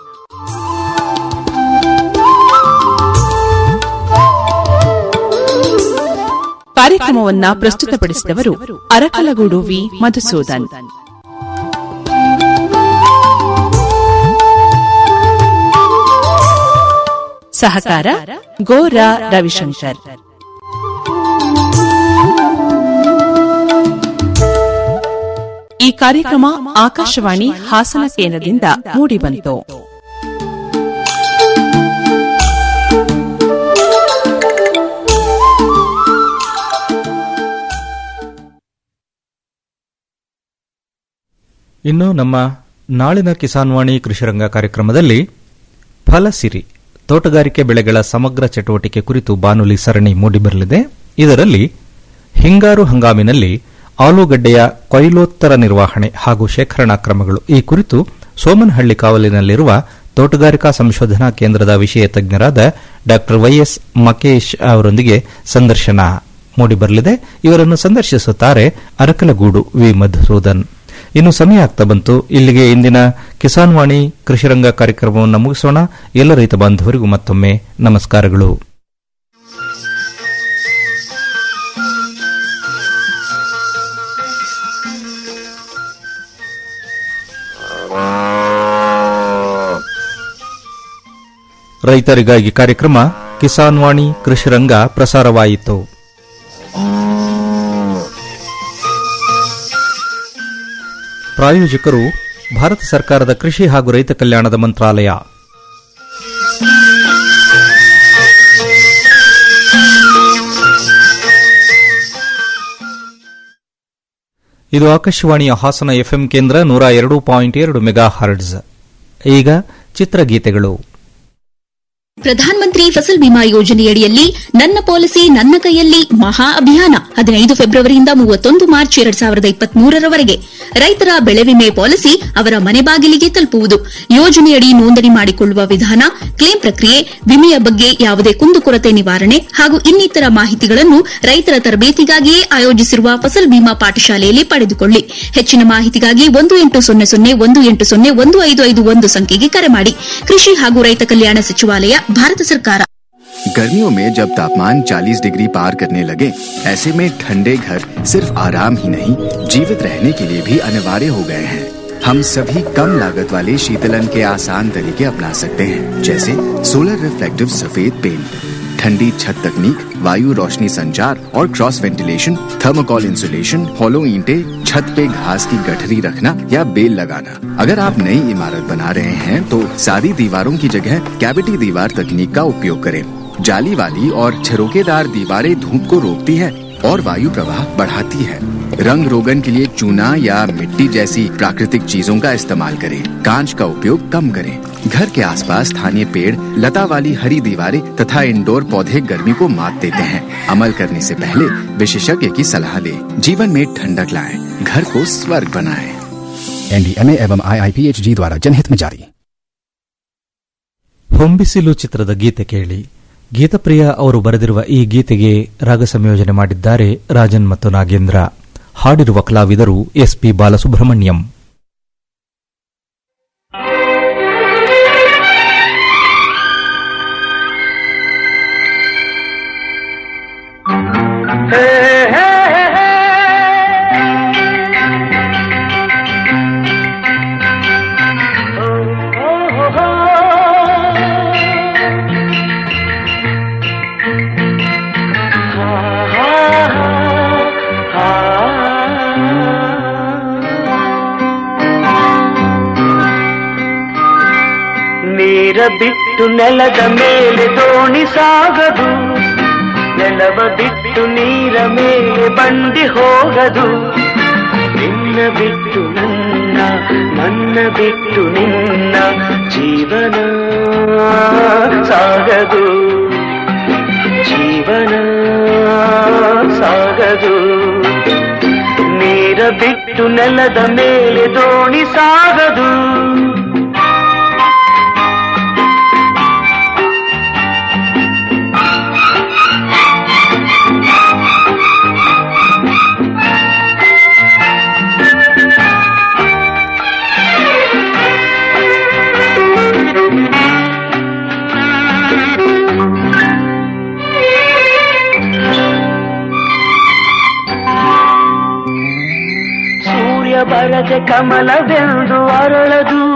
ಕಾರ್ಯಕ್ರಮವನ್ನ ಪ್ರಸ್ತುತಪಡಿಸಿದವರು ಅರಕಲಗೂಡು ವಿ ಮಧುಸೂದನ್ ಸಹಕಾರ ಗೋರಾ ರವಿಶಂಕರ್ ಈ ಕಾರ್ಯಕ್ರಮ ಆಕಾಶವಾಣಿ ಹಾಸನ ಕೇಂದ್ರದಿಂದ ಮೂಡಿಬಂತು ಇನ್ನು ನಮ್ಮ ನಾಳಿನ ಕಿಸಾನ್ವಾಣಿ ಕೃಷಿರಂಗ ಕಾರ್ಯಕ್ರಮದಲ್ಲಿ ಫಲಸಿರಿ ತೋಟಗಾರಿಕೆ ಬೆಳೆಗಳ ಸಮಗ್ರ ಚಟುವಟಿಕೆ ಕುರಿತು ಬಾನುಲಿ ಸರಣಿ ಮೂಡಿಬರಲಿದೆ ಇದರಲ್ಲಿ ಹಿಂಗಾರು ಹಂಗಾಮಿನಲ್ಲಿ ಆಲೂಗಡ್ಡೆಯ ಕೊಯ್ಲೋತ್ತರ ನಿರ್ವಹಣೆ ಹಾಗೂ ಶೇಖರಣಾ ಕ್ರಮಗಳು ಈ ಕುರಿತು ಸೋಮನಹಳ್ಳಿ ಕಾವಲಿನಲ್ಲಿರುವ ತೋಟಗಾರಿಕಾ ಸಂಶೋಧನಾ ಕೇಂದ್ರದ ವಿಷಯ ತಜ್ಞರಾದ ಡಾ ವೈಎಸ್ ಮಕೇಶ್ ಅವರೊಂದಿಗೆ ಸಂದರ್ಶನ ಮೂಡಿಬರಲಿದೆ ಇವರನ್ನು ಸಂದರ್ಶಿಸುತ್ತಾರೆ ಅರಕಲಗೂಡು ವಿ ಮಧುಸೂದನ್ ಇನ್ನು ಸಮಯ ಆಗ್ತಾ ಬಂತು ಇಲ್ಲಿಗೆ ಇಂದಿನ ಕಿಸಾನ್ ವಾಣಿ ಕೃಷಿರಂಗ ಕಾರ್ಯಕ್ರಮವನ್ನು ಮುಗಿಸೋಣ ಎಲ್ಲ ರೈತ ಬಾಂಧವರಿಗೂ ಮತ್ತೊಮ್ಮೆ ನಮಸ್ಕಾರಗಳು ರೈತರಿಗಾಗಿ ಕಾರ್ಯಕ್ರಮ ಕಿಸಾನ್ ವಾಣಿ ಕೃಷಿರಂಗ ಪ್ರಸಾರವಾಯಿತು ಪ್ರಾಯೋಜಕರು ಭಾರತ ಸರ್ಕಾರದ ಕೃಷಿ ಹಾಗೂ ರೈತ ಕಲ್ಯಾಣದ ಮಂತ್ರಾಲಯ ಇದು ಆಕಾಶವಾಣಿಯ ಹಾಸನ ಎಫ್ಎಂ ಕೇಂದ್ರ ನೂರ ಎರಡು ಪಾಯಿಂಟ್ ಎರಡು ಮೆಗಾ ಹರ್ಡ್ಸ್ ಈಗ ಚಿತ್ರಗೀತೆಗಳು ಪ್ರಧಾನಮಂತ್ರಿ ಫಸಲ್ ಬಿಮಾ ಯೋಜನೆಯಡಿಯಲ್ಲಿ ನನ್ನ ಪಾಲಿಸಿ ನನ್ನ ಕೈಯಲ್ಲಿ ಮಹಾ ಅಭಿಯಾನ ಹದಿನೈದು ಫೆಬ್ರವರಿಯಿಂದ ಮೂವತ್ತೊಂದು ಮಾರ್ಚ್ ಎರಡ್ ಸಾವಿರದ ಇಪ್ಪತ್ಮೂರರವರೆಗೆ ರೈತರ ಬೆಳೆ ವಿಮೆ ಪಾಲಿಸಿ ಅವರ ಮನೆ ಬಾಗಿಲಿಗೆ ತಲುಪುವುದು ಯೋಜನೆಯಡಿ ನೋಂದಣಿ ಮಾಡಿಕೊಳ್ಳುವ ವಿಧಾನ ಕ್ಲೇಮ್ ಪ್ರಕ್ರಿಯೆ ವಿಮೆಯ ಬಗ್ಗೆ ಯಾವುದೇ ಕುಂದುಕೊರತೆ ನಿವಾರಣೆ ಹಾಗೂ ಇನ್ನಿತರ ಮಾಹಿತಿಗಳನ್ನು ರೈತರ ತರಬೇತಿಗಾಗಿಯೇ ಆಯೋಜಿಸಿರುವ ಫಸಲ್ ಬಿಮಾ ಪಾಠಶಾಲೆಯಲ್ಲಿ ಪಡೆದುಕೊಳ್ಳಿ ಹೆಚ್ಚಿನ ಮಾಹಿತಿಗಾಗಿ ಒಂದು ಎಂಟು ಸೊನ್ನೆ ಸೊನ್ನೆ ಒಂದು ಎಂಟು ಸೊನ್ನೆ ಒಂದು ಐದು ಐದು ಒಂದು ಸಂಖ್ಯೆಗೆ ಕರೆ ಮಾಡಿ ಕೃಷಿ ಹಾಗೂ ರೈತ ಕಲ್ಯಾಣ ಸಚಿವಾಲಯ ಭಾರತ ಸರ್ಕಾರ गर्मियों में जब तापमान 40 डिग्री पार करने लगे ऐसे में ठंडे घर सिर्फ आराम ही नहीं जीवित रहने के लिए भी अनिवार्य हो गए हैं हम सभी कम लागत वाले शीतलन के आसान तरीके अपना सकते हैं जैसे सोलर रिफ्लेक्टिव सफेद पेंट ठंडी छत तकनीक वायु रोशनी संचार और cross ventilation thermocol insulation hollow ईंटे छत पे घास की गठरी रखना या बेल लगाना अगर आप नई इमारत बना रहे हैं तो सादी दीवारों की जगह कैविटी दीवार तकनीक का उपयोग करें जाली वाली और झरोकेदार दीवारें धूप को रोकती है और वायु प्रवाह बढ़ाती है रंग रोगन के लिए चूना या मिट्टी जैसी प्राकृतिक चीजों का इस्तेमाल करें कांच का उपयोग कम करें घर के आसपास स्थानीय पेड़ लता वाली हरी दीवारें तथा इंडोर पौधे गर्मी को मात देते हैं अमल करने से पहले विशेषज्ञ की सलाह लें जीवन में ठंडक लाएं घर को स्वर्ग बनाएं एनडीएमए एवं आईआईपीएचजी द्वारा जनहित में जारी ಹೊಂಬಿಸಿಲು ಚಿತ್ರದ ಗೀತೆ ಕೇಳಿ ಗೀತಪ್ರಿಯ ಅವರು ಬರೆದಿರುವ ಈ ಗೀತೆಗೆ ರಾಗ ಸಂಯೋಜನೆ ಮಾಡಿದ್ದಾರೆ ರಾಜನ್ ಮತ್ತು ನಾಗೇಂದ್ರ ಹಾಡಿರುವ ಕಲಾವಿದರು ಎಸ್ಪಿ ಬಾಲಸುಬ್ರಹ್ಮಣ್ಯಂ ಹೇ ಹೇ ಹೇ ನೀರ ಬಿಟ್ಟು ನೆಲದ ಮೇಲೆ ದೋಣಿ ಸಾಗದು ನೆಲವ ಬಿಟ್ಟು ನೀರ ಮೇಲೆ ಬಂಡಿ ಹೋಗದು ನಿನ್ನ ಬಿಟ್ಟು ನನ್ನ ನನ್ನ ಬಿಟ್ಟು ನಿನ್ನ ಜೀವನ ಸಾಗದು ಜೀವನ ಸಾಗದು ನೀರ ಬಿಟ್ಟು ನೆಲದ ಮೇಲೆ ದೋಣಿ ಸಾಗದು ಸೂರ್ಯ ಬರದೆ ಕಮಲವೆಂದು ಅರಳದು